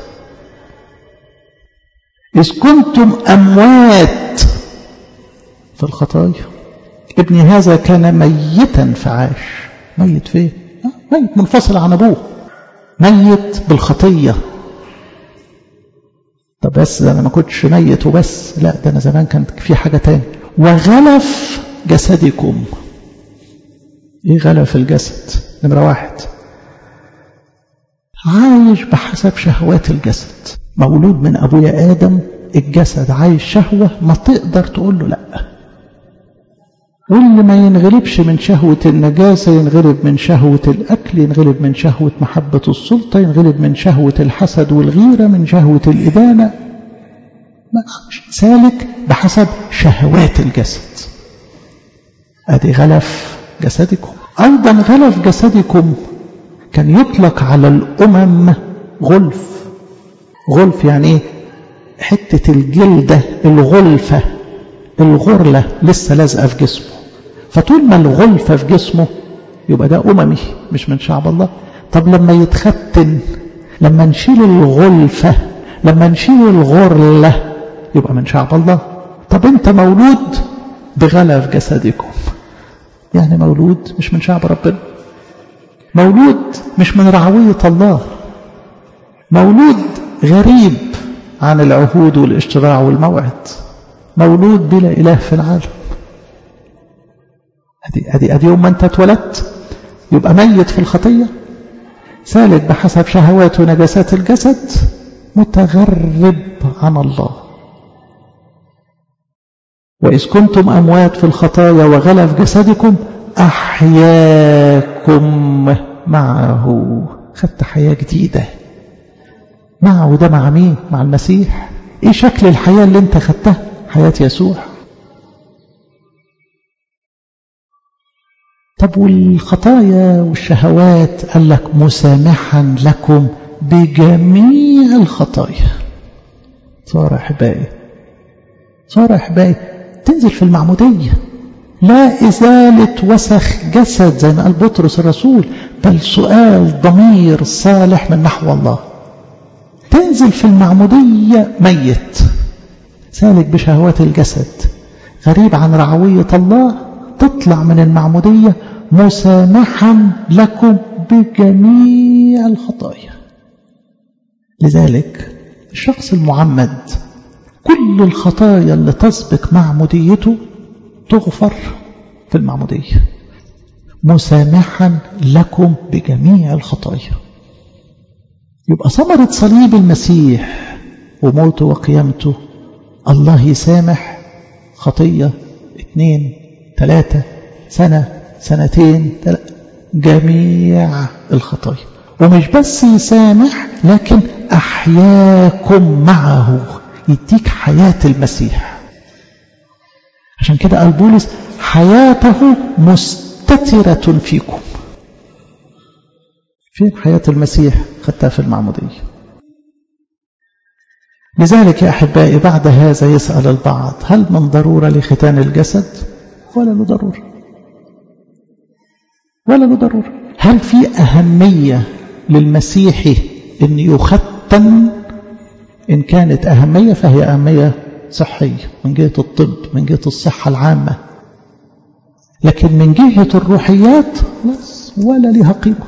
إذ كنتم أموات في الخطايا ابني هذا كان ميتا فعاش ميت فين ميت منفصل عن أبوه ميت بالخطية طب بس ده أنا ما كنتش ميت وبس لا ده أنا زمان كانت في حاجة تاني وغلف جسدكم ايه غلف الجسد نمرة واحد عايش بحسب شهوات الجسد مولود من أبويا آدم الجسد عايش شهوة ما تقدر تقول له لأ واللي ما ينغلبش من شهوة النجاسة ينغلب من شهوة الأكل ينغلب من شهوة محبة السلطة ينغلب من شهوة الحسد والغيرة من شهوة الإدانة سالك بحسب شهوات الجسد أدي غلف جسدكم أيضا غلف جسدكم كان يطلق على الأمم غلف غلف يعني ايه حتة الجلدة الغلفة الغرلة لسه لازقة في جسمه فطول ما الغلفة في جسمه يبقى ده أممي مش من شعب الله طب لما يتختن لما نشيل الغلفة لما نشيل الغرلة يبقى من شعب الله طب انت مولود بغلف جسدكم يعني مولود مش من شعب ربنا مولود مش من رعوية الله مولود غريب عن العهود والاشتراع والموعد مولود بلا إله في العالم هذه هذه هذه يوم ما أنت اتولدت يبقى ميت في الخطية سالك بحسب شهوات ونجاسات الجسد متغرب عن الله وإذ كنتم أموات في الخطايا وغلف جسدكم أحياكم معه خدت حياة جديدة معه ده مع مين مع المسيح ايه شكل الحياة اللي انت خدتها حياة يسوع طب والخطايا والشهوات قال لك مسامحا لكم بجميع الخطايا صار احبائي صار احبائي تنزل في المعمودية لا إزالة وسخ جسد زي ما قال بطرس الرسول بل سؤال ضمير صالح من نحو الله تنزل في المعمودية ميت سالك بشهوات الجسد غريب عن رعوية الله تطلع من المعمودية مسامحا لكم بجميع الخطايا لذلك الشخص المعمد كل الخطايا اللي تسبق معموديته تغفر في المعمودية مسامحا لكم بجميع الخطايا يبقى ثمرة صليب المسيح وموته وقيامته الله يسامح خطية اثنين ثلاثة سنة سنتين ثلاثة جميع الخطايا ومش بس يسامح لكن أحياكم معه يديك حياة المسيح عشان كده قال بولس حياته مستترة فيكم فين حياة المسيح خدتها في المعمودية لذلك يا أحبائي بعد هذا يسأل البعض هل من ضرورة لختان الجسد ولا له ضرورة ولا له ضرورة هل في أهمية للمسيحي أن يختن إن كانت أهمية فهي أهمية صحية من جهة الطب من جهة الصحة العامة لكن من جهة الروحيات بس ولا لها قيمة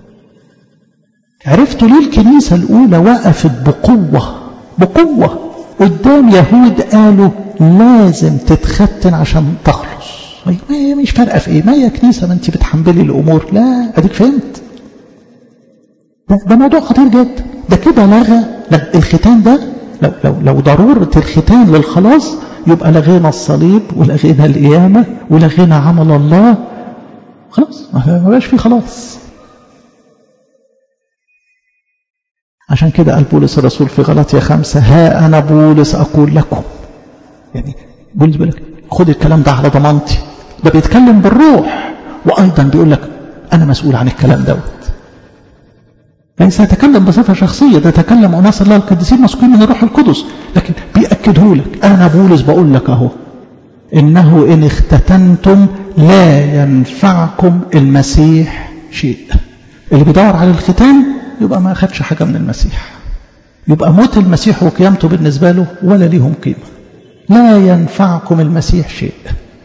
عرفتوا ليه الكنيسة الأولى وقفت بقوة بقوة قدام يهود قالوا لازم تتختن عشان تخلص ما هي مش فارقة في ايه ما هي كنيسة ما انت بتحملي الأمور لا أديك فهمت ده, ده موضوع خطير جدا ده كده لغى الختان ده لو, لو, لو ضرورة الختان للخلاص يبقى لغينا الصليب ولغينا القيامة ولغينا عمل الله خلاص ما بقاش فيه خلاص عشان كده قال بولس الرسول في غلطية خمسة ها أنا بولس أقول لكم يعني بولس بيقول لك خد الكلام ده على ضمانتي ده بيتكلم بالروح وأيضا بيقول لك أنا مسؤول عن الكلام دوت ليس يتكلم بصفة شخصية ده تكلم أناس الله القديسين مسكين من الروح القدس لكن بيأكده لك أنا بولس بقول لك أهو إنه إن اختتنتم لا ينفعكم المسيح شيء اللي بيدور على الختان يبقى ما أخدش حاجة من المسيح يبقى موت المسيح وقيامته بالنسبة له ولا ليهم قيمة لا ينفعكم المسيح شيء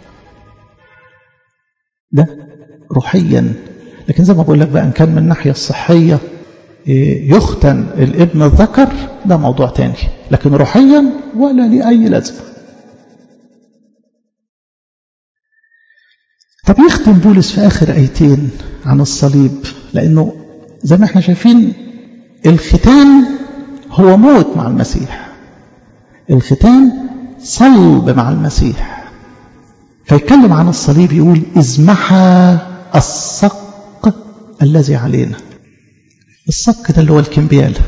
ده روحيا لكن زي ما بقول لك بقى ان كان من الناحيه الصحيه يختن الابن الذكر ده موضوع تاني لكن روحيا ولا ليه اي لازمه طب يختم بولس في اخر ايتين عن الصليب لانه زي ما احنا شايفين الختان هو موت مع المسيح الختان صلب مع المسيح فيتكلم عن الصليب يقول ازمحى الصق الذي علينا الصك ده اللي هو الكمبيالة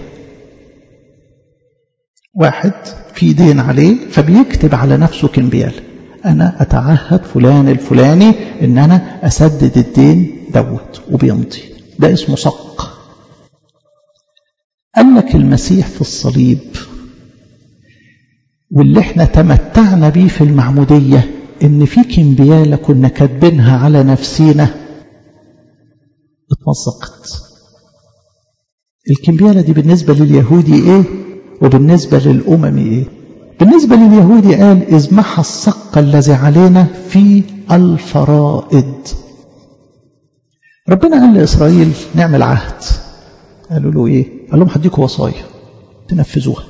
واحد في دين عليه فبيكتب على نفسه كمبيالة أنا أتعهد فلان الفلاني إن أنا أسدد الدين دوت وبيمضي ده اسمه صق قال لك المسيح في الصليب واللي احنا تمتعنا بيه في المعمودية إن في كمبيالة كنا كاتبينها على نفسينا اتمزقت الكمبيالة دي بالنسبة لليهودي ايه وبالنسبة للأمم ايه بالنسبة لليهودي قال ازمح الصق الذي علينا في الفرائض ربنا قال لإسرائيل نعمل عهد قالوا له ايه قال لهم هديكوا وصايا تنفذوها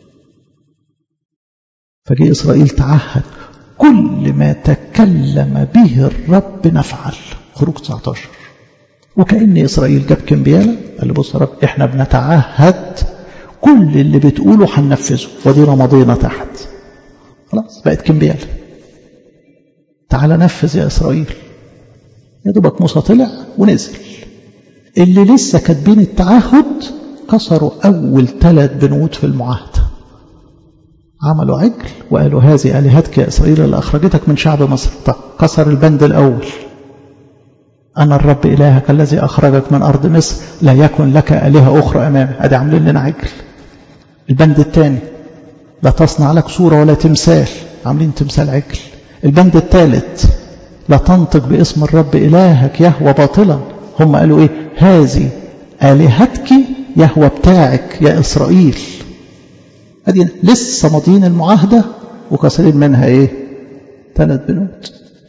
فجاء إسرائيل تعهد كل ما تكلم به الرب نفعل خروج 19 وكأن إسرائيل جاب كمبيالة قال له بص يا رب إحنا بنتعهد كل اللي بتقوله هننفذه ودينا مضينا تحت خلاص بقت كمبيالة تعال نفذ يا إسرائيل يا دوبك موسى طلع ونزل اللي لسه كاتبين التعهد كسروا أول ثلاث بنود في المعاهدة عملوا عجل وقالوا هذه آلهتك يا إسرائيل اللي أخرجتك من شعب مصر طب كسر البند الأول أنا الرب إلهك الذي أخرجك من أرض مصر لا يكن لك آلهة أخرى أمامي أدي عاملين لنا عجل البند الثاني لا تصنع لك صورة ولا تمثال عاملين تمثال عجل البند الثالث لا تنطق باسم الرب إلهك يهوى باطلا هم قالوا إيه هذه آلهتك يهوى بتاعك يا إسرائيل أدي لسه ماضيين المعاهدة وكسرين منها إيه ثلاث بنود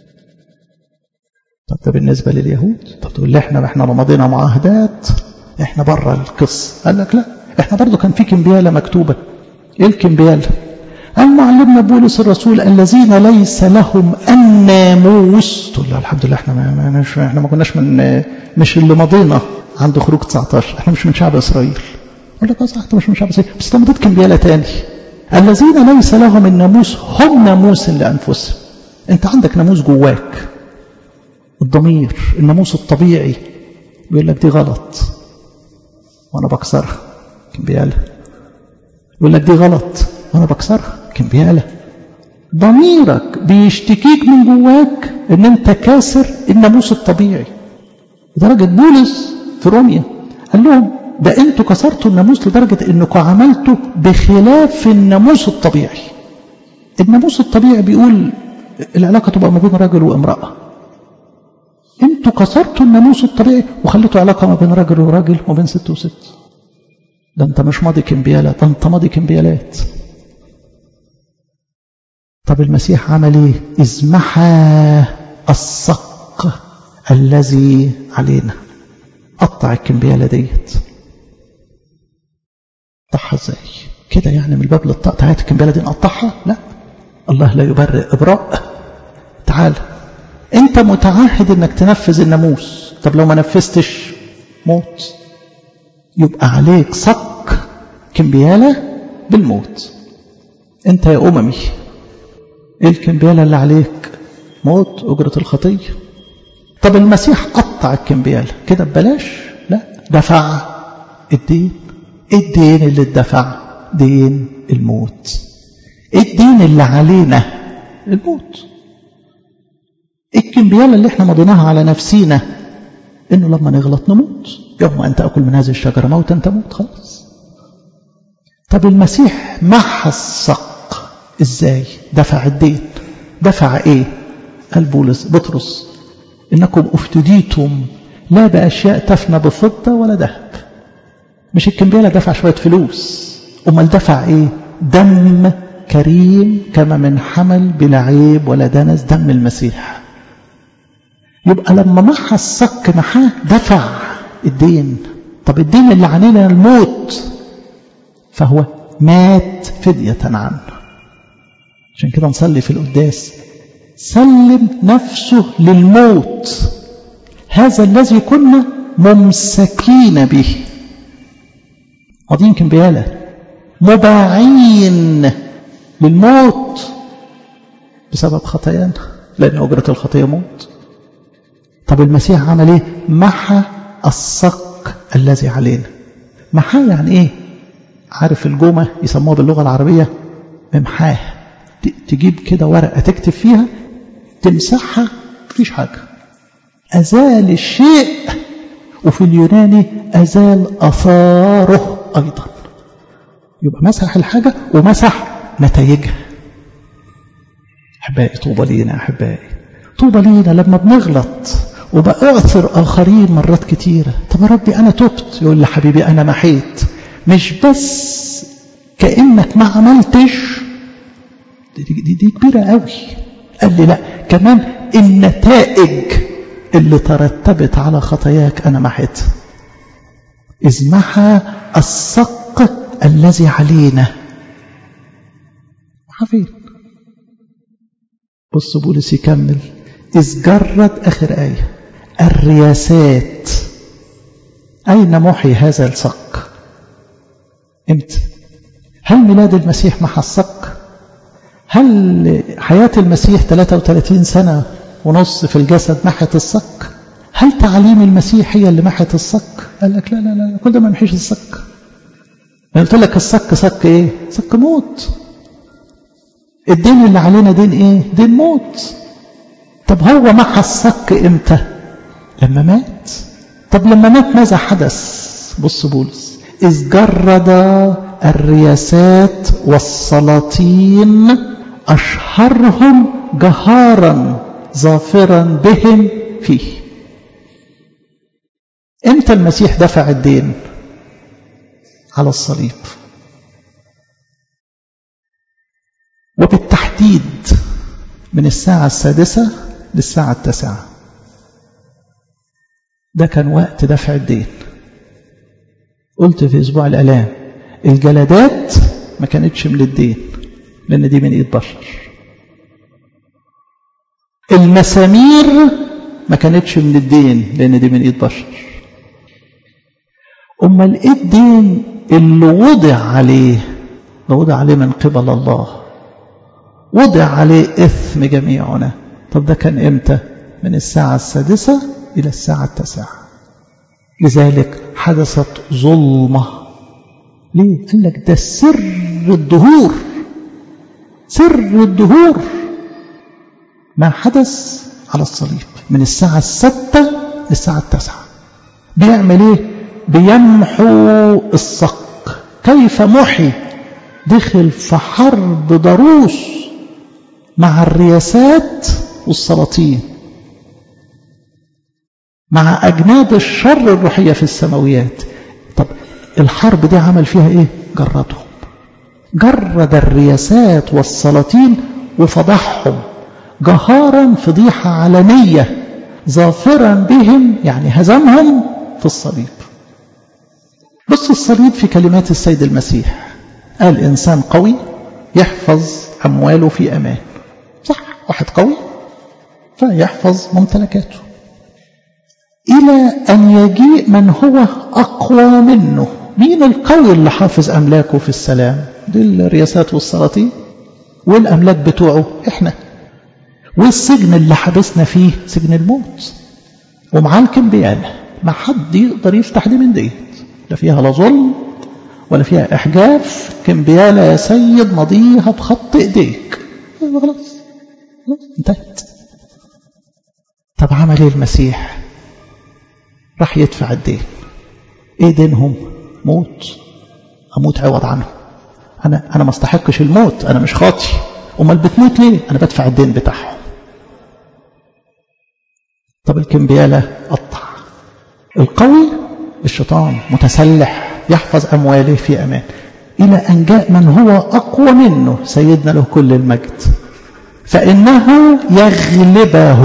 طب ده بالنسبة لليهود طب تقول لي احنا احنا مضينا معاهدات احنا بره القصة قال لك لا احنا برضو كان في كمبيالة مكتوبة ايه الكمبيالة قال معلمنا بولس الرسول الذين ليس لهم الناموس تقول له الحمد لله احنا ما مش احنا ما كناش من مش اللي مضينا عند خروج 19 احنا مش من شعب اسرائيل اقول لك صح انت مش من شعب اسرائيل بس انت مضيت كمبيالة تاني الذين ليس لهم الناموس هم ناموس لانفسهم انت عندك ناموس جواك الضمير الناموس الطبيعي بيقول لك دي غلط وانا بكسرها كمبيالة يقول لك دي غلط وانا بكسرها كمبيالة ضميرك بيشتكيك من جواك ان انت كاسر الناموس الطبيعي لدرجة بولس في روميا قال لهم ده انتوا كسرتوا الناموس لدرجة انكم عملتوا بخلاف الناموس الطبيعي الناموس الطبيعي بيقول العلاقة تبقى ما بين راجل وامرأة انتوا كسرتوا الناموس الطبيعي وخليتوا علاقة ما بين راجل وراجل وما بين ست وست ده انت مش ماضي كمبيالات ده انت ماضي كمبيالات طب المسيح عمل ايه ازمحى الصق الذي علينا قطع الكمبيالة ديت قطعها ازاي كده يعني من الباب للطاقة هات الكمبيالة دي نقطعها لا الله لا يبرئ ابراء تعال انت متعهد انك تنفذ الناموس طب لو ما نفذتش موت يبقى عليك صك كمبيالة بالموت انت يا أممي ايه الكمبيالة اللي عليك موت أجرة الخطية طب المسيح قطع الكمبيالة كده ببلاش لا دفع الدين ايه الدين اللي اتدفع دين الموت ايه الدين اللي علينا الموت الكمبيالة اللي احنا مضيناها على نفسينا انه لما نغلط نموت يوم ان تاكل من هذه الشجره موتا تموت خلاص طب المسيح محى الصق ازاي دفع الدين دفع ايه قال بولس بطرس انكم افتديتم لا باشياء تفنى بفضه ولا ذهب مش الكمبياله دفع شويه فلوس امال دفع ايه دم كريم كما من حمل بلا عيب ولا دنس دم المسيح يبقى لما محى الصك محاه دفع الدين طب الدين اللي علينا الموت فهو مات فدية عنه عشان كده نصلي في القداس سلم نفسه للموت هذا الذي كنا ممسكين به قاضين كمبيالة مباعين للموت بسبب خطايانا لأن أجرة الخطية موت طب المسيح عمل ايه محى الصك الذي علينا محى يعني ايه عارف الجومة يسموها باللغة العربية ممحاه تجيب كده ورقة تكتب فيها تمسحها مفيش حاجة أزال الشيء وفي اليوناني أزال أثاره أيضا يبقى مسح الحاجة ومسح نتائجها أحبائي طوبى لينا أحبائي طوبى لينا لما بنغلط وبأعثر آخرين مرات كتيرة طب يا ربي أنا تبت يقول لي حبيبي أنا محيت مش بس كأنك ما عملتش دي, دي, دي كبيرة قوي قال لي لا كمان النتائج اللي ترتبت على خطاياك أنا محيت إذ محى الصق الذي علينا حفيد بص بولس يكمل إذ جرت آخر آية الرياسات أين محي هذا الصك امتى هل ميلاد المسيح محى الصك هل حياة المسيح 33 سنة ونص في الجسد محت الصك هل تعاليم المسيح هي اللي محت الصك قال لك لا لا لا كل ده ما محيش الصك قلت لك الصك صك ايه صك موت الدين اللي علينا دين ايه دين موت طب هو محى الصك امتى لما مات طب لما مات ماذا حدث بص بولس إذ جرد الرياسات والسلاطين أشهرهم جهارا ظافرا بهم فيه امتى المسيح دفع الدين على الصليب وبالتحديد من الساعة السادسة للساعة التاسعة ده كان وقت دفع الدين قلت في أسبوع الألام الجلدات ما كانتش من الدين لأن دي من إيد بشر المسامير ما كانتش من الدين لأن دي من إيد بشر أمال إيه الدين اللي وضع عليه ده وضع عليه من قبل الله وضع عليه إثم جميعنا طب ده كان إمتى من الساعة السادسة إلى الساعة التاسعة لذلك حدثت ظلمة ليه؟ قال لك ده سر الدهور سر الدهور ما حدث على الصليب من الساعة الستة للساعة التاسعة بيعمل ايه بيمحو الصق كيف محي دخل في حرب ضروس مع الرياسات والسلاطين مع أجناد الشر الروحية في السماويات طب الحرب دي عمل فيها ايه جردهم جرد الرياسات والسلاطين وفضحهم جهارا فضيحة علنية ظافرا بهم يعني هزمهم في الصليب بص الصليب في كلمات السيد المسيح قال إنسان قوي يحفظ أمواله في أمان صح واحد قوي فيحفظ ممتلكاته إلى أن يجيء من هو أقوى منه مين القوي اللي حافظ أملاكه في السلام دي الرياسات والسلاطين والأملاك بتوعه إحنا والسجن اللي حبسنا فيه سجن الموت ومعاه الكمبيالة ما حد يقدر يفتح دي من ديت لا فيها لا ظلم ولا فيها إحجاف كمبيالة يا سيد مضيها بخط إيديك خلاص خلاص انتهت طب عمل ايه المسيح راح يدفع الدين ايه دينهم موت اموت عوض عنه انا انا ما استحقش الموت انا مش خاطي امال بتموت ليه انا بدفع الدين بتاعهم طب الكمبيالة قطع القوي الشيطان متسلح يحفظ أمواله في أمان إلى أن جاء من هو أقوى منه سيدنا له كل المجد فإنه يغلبه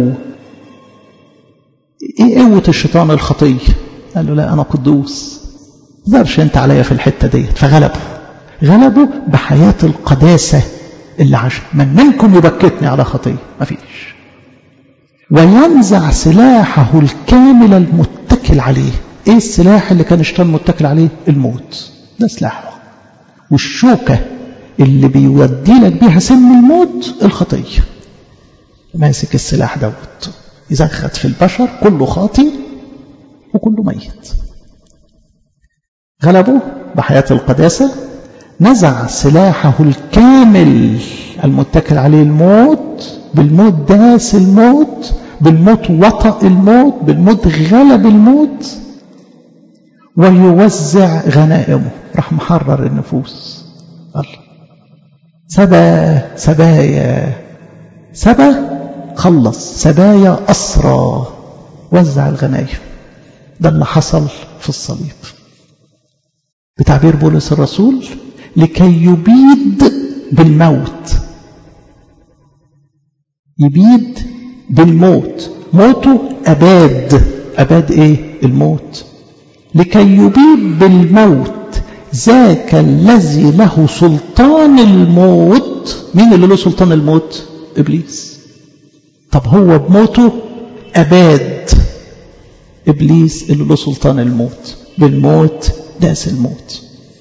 إيه قوة الشيطان الخطية قال له لا أنا قدوس ظهرش أنت عليا في الحتة ديت فغلبه غلبه بحياة القداسة اللي عاش من منكم يبكتني على خطية مفيش وينزع سلاحه الكامل المتكل عليه ايه السلاح اللي كان الشيطان متكل عليه الموت ده سلاحه والشوكة اللي بيودي لك بيها سم الموت الخطية ماسك السلاح دوت يزخت في البشر كله خاطي وكله ميت غلبه بحياة القداسة نزع سلاحه الكامل المتكل عليه الموت بالموت داس الموت بالموت وطأ الموت بالموت غلب الموت ويوزع غنائمه راح محرر النفوس الله سبا سبايا سبا خلص سبايا أسرى وزع الغنائم ده اللي حصل في الصليب بتعبير بولس الرسول لكي يبيد بالموت يبيد بالموت موته أباد أباد إيه الموت لكي يبيد بالموت ذاك الذي له سلطان الموت مين اللي له سلطان الموت إبليس طب هو بموته أباد إبليس اللي له سلطان الموت بالموت داس الموت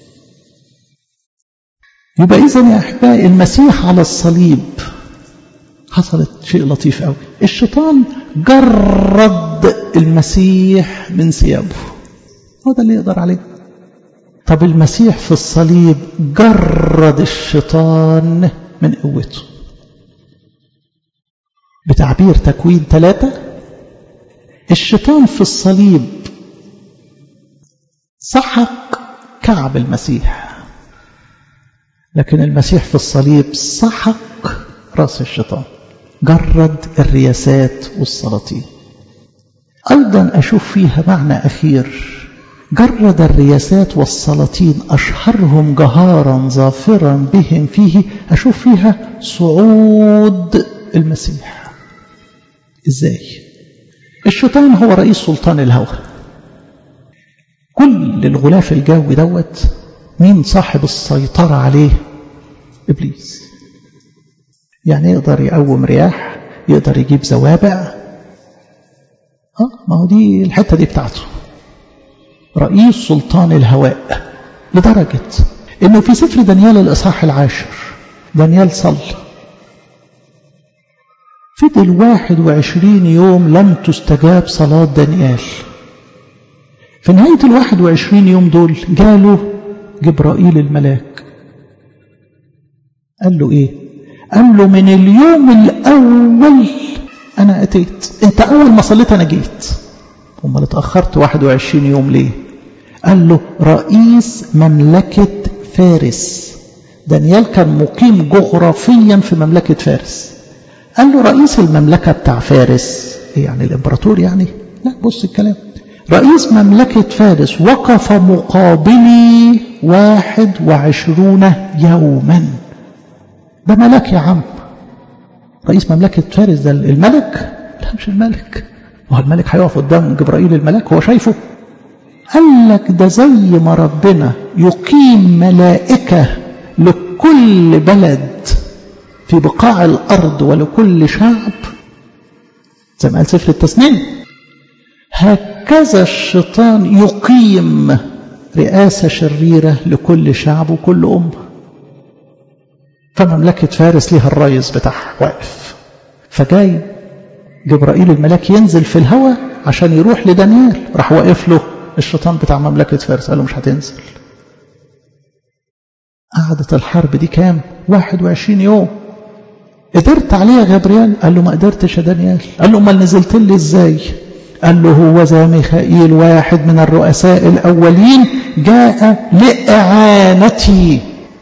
يبقى إذا يا أحبائي المسيح على الصليب حصلت شيء لطيف قوي الشيطان جرد المسيح من ثيابه هو ده اللي يقدر عليه طب المسيح في الصليب جرد الشيطان من قوته بتعبير تكوين ثلاثة الشيطان في الصليب سحق كعب المسيح لكن المسيح في الصليب سحق راس الشيطان جرد الرياسات والسلاطين أيضا أشوف فيها معنى أخير جرد الرياسات والسلاطين أشهرهم جهارا ظافرا بهم فيه أشوف فيها صعود المسيح إزاي الشيطان هو رئيس سلطان الهوى كل الغلاف الجوي دوت مين صاحب السيطرة عليه إبليس يعني يقدر يقوم رياح يقدر يجيب زوابع اه ما هو دي الحتة دي بتاعته رئيس سلطان الهواء لدرجة انه في سفر دانيال الاصحاح العاشر دانيال صلى فضل واحد وعشرين يوم لم تستجاب صلاة دانيال في نهاية الواحد وعشرين يوم دول جاله جبرائيل الملاك قال له ايه قال له من اليوم الاول انا اتيت انت اول ما صليت انا جيت امال اتاخرت 21 يوم ليه قال له رئيس مملكه فارس دانيال كان مقيم جغرافيا في مملكه فارس قال له رئيس المملكه بتاع فارس إيه يعني الامبراطور يعني لا بص الكلام رئيس مملكة فارس وقف مقابلي واحد وعشرون يوما ده ملك يا عم رئيس مملكة فارس ده الملك لا مش الملك هو الملك هيقف قدام جبرائيل الملك هو شايفه قال لك ده زي ما ربنا يقيم ملائكة لكل بلد في بقاع الأرض ولكل شعب زي ما قال سفر التسنيم هكذا الشيطان يقيم رئاسة شريرة لكل شعب وكل أمة فمملكة فارس ليها الرئيس بتاعها واقف فجاي جبرائيل الملاك ينزل في الهواء عشان يروح لدانيال راح واقف له الشيطان بتاع مملكة فارس قال له مش هتنزل قعدت الحرب دي كام 21 يوم قدرت عليه يا غبريال قال له ما قدرتش يا دانيال قال له امال نزلت لي ازاي قال له هو ذا ميخائيل واحد من الرؤساء الأولين جاء لإعانتي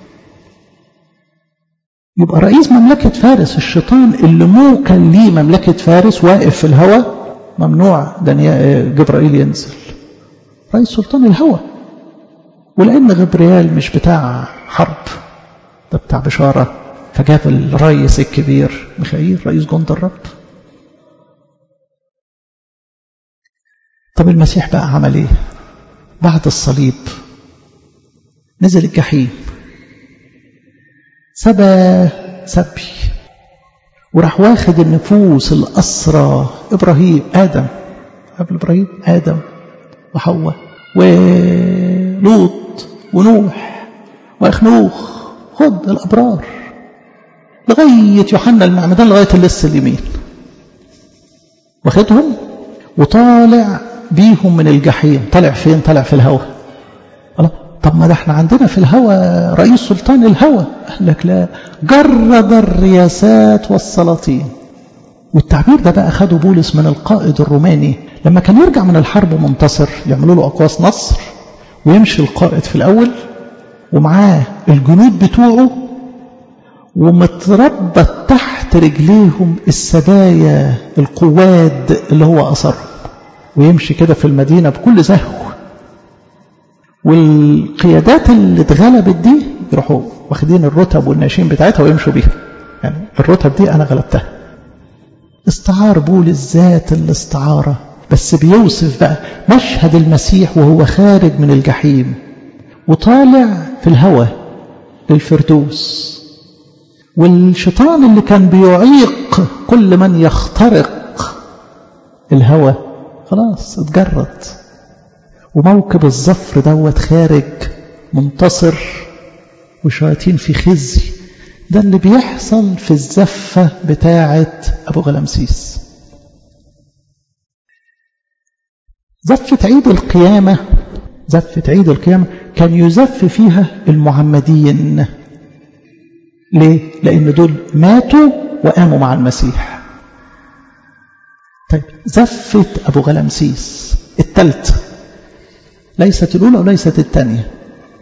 يبقى رئيس مملكة فارس الشيطان اللي موكل ليه مملكة فارس واقف في الهواء ممنوع دانيال جبرائيل ينزل رئيس سلطان الهواء ولأن غبريال مش بتاع حرب ده بتاع بشارة فجاب الرئيس الكبير ميخائيل رئيس جند الرب طب المسيح بقى عمل ايه بعد الصليب نزل الجحيم سبى سبي وراح واخد النفوس الأسرى إبراهيم آدم قبل إبراهيم آدم وحواء ولوط ونوح وأخنوخ خد الأبرار لغاية يوحنا المعمدان لغاية اللص اليمين واخدهم وطالع بيهم من الجحيم طلع فين طلع في الهواء الله طب ما ده احنا عندنا في الهواء رئيس سلطان الهواء قال لك لا جرد الرياسات والسلاطين والتعبير ده بقى خده بولس من القائد الروماني لما كان يرجع من الحرب منتصر يعملوا له أقواس نصر ويمشي القائد في الأول ومعاه الجنود بتوعه ومتربط تحت رجليهم السبايا القواد اللي هو أصرهم ويمشي كده في المدينة بكل زهو والقيادات اللي اتغلبت دي يروحوا واخدين الرتب والناشين بتاعتها ويمشوا بيها يعني الرتب دي أنا غلبتها استعار بولس ذات الاستعارة بس بيوصف بقى مشهد المسيح وهو خارج من الجحيم وطالع في الهوى للفردوس والشيطان اللي كان بيعيق كل من يخترق الهوى خلاص اتجرد وموكب الظفر دوت خارج منتصر وشياطين في خزي ده اللي بيحصل في الزفة بتاعة أبو غلمسيس زفة عيد القيامة زفة عيد القيامة كان يزف فيها المعمدين ليه؟ لأن دول ماتوا وقاموا مع المسيح طيب زفة أبو غلمسيس التالتة ليست الأولى وليست الثانية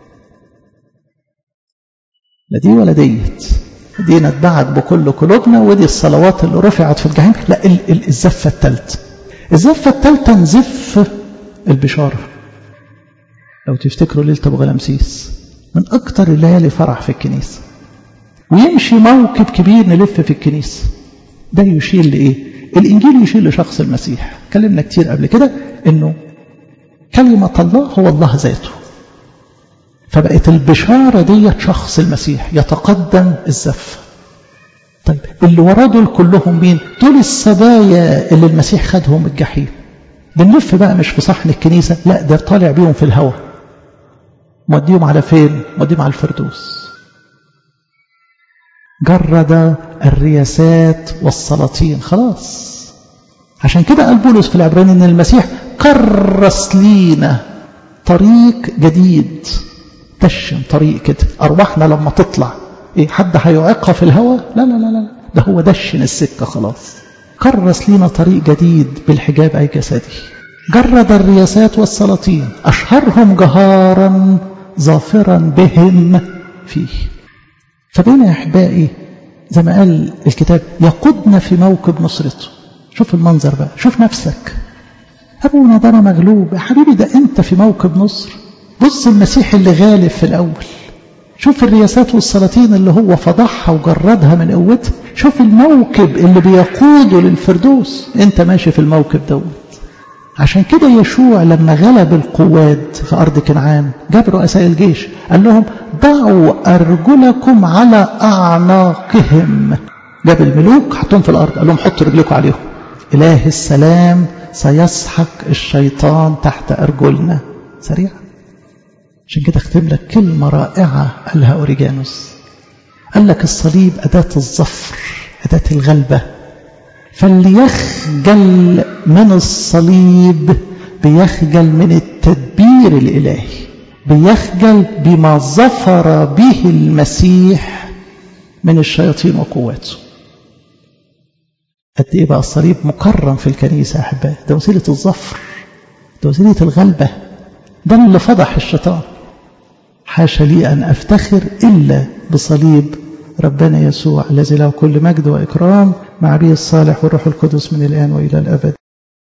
لا دي ولا ديت دي نتبعت بكل قلوبنا ودي الصلوات اللي رفعت في الجحيم لا الزفة الثالثة الزفة الثالثة نزف البشارة لو تفتكروا ليلة أبو غلمسيس من أكتر الليالي فرح في الكنيسة ويمشي موكب كبير نلف في الكنيسة ده يشير لإيه الإنجيل يشير لشخص المسيح كلمنا كتير قبل كده إنه كلمة الله هو الله ذاته فبقت البشارة دي شخص المسيح يتقدم الزف طيب اللي وراه دول كلهم مين دول السبايا اللي المسيح خدهم الجحيم بنلف بقى مش في صحن الكنيسة لا ده طالع بيهم في الهواء موديهم على فين موديهم على الفردوس جرد الرياسات والسلاطين خلاص عشان كده قال بولس في العبراني ان المسيح كرس لينا طريق جديد دشن طريق كده ارواحنا لما تطلع ايه حد هيعيقها في الهواء لا لا لا لا ده هو دشن السكه خلاص كرس لينا طريق جديد بالحجاب اي جسدي جرد الرياسات والسلاطين اشهرهم جهارا ظافرا بهم فيه فبين يا احبائي زي ما قال الكتاب يقودنا في موكب نصرته شوف المنظر بقى شوف نفسك أبونا ده أنا مغلوب يا حبيبي ده أنت في موكب نصر بص المسيح اللي غالب في الأول شوف الرياسات والسلاطين اللي هو فضحها وجردها من قوتها شوف الموكب اللي بيقوده للفردوس أنت ماشي في الموكب دوت عشان كده يشوع لما غلب القواد في أرض كنعان جاب رؤساء الجيش قال لهم ضعوا أرجلكم على أعناقهم جاب الملوك حطهم في الأرض قال لهم حطوا رجلكم عليهم إله السلام سيسحق الشيطان تحت أرجلنا سريع عشان كده اختم لك كلمة رائعة قالها أوريجانوس قال لك الصليب أداة الظفر أداة الغلبة فليخجل من الصليب بيخجل من التدبير الإلهي بيخجل بما ظفر به المسيح من الشياطين وقواته قد ايه بقى الصليب مكرم في الكنيسة يا أحبائي ده وسيلة الظفر ده وسيلة الغلبة ده اللي فضح الشيطان حاشا لي أن أفتخر إلا بصليب ربنا يسوع الذي له كل مجد وإكرام مع به الصالح والروح القدس من الآن وإلى الأبد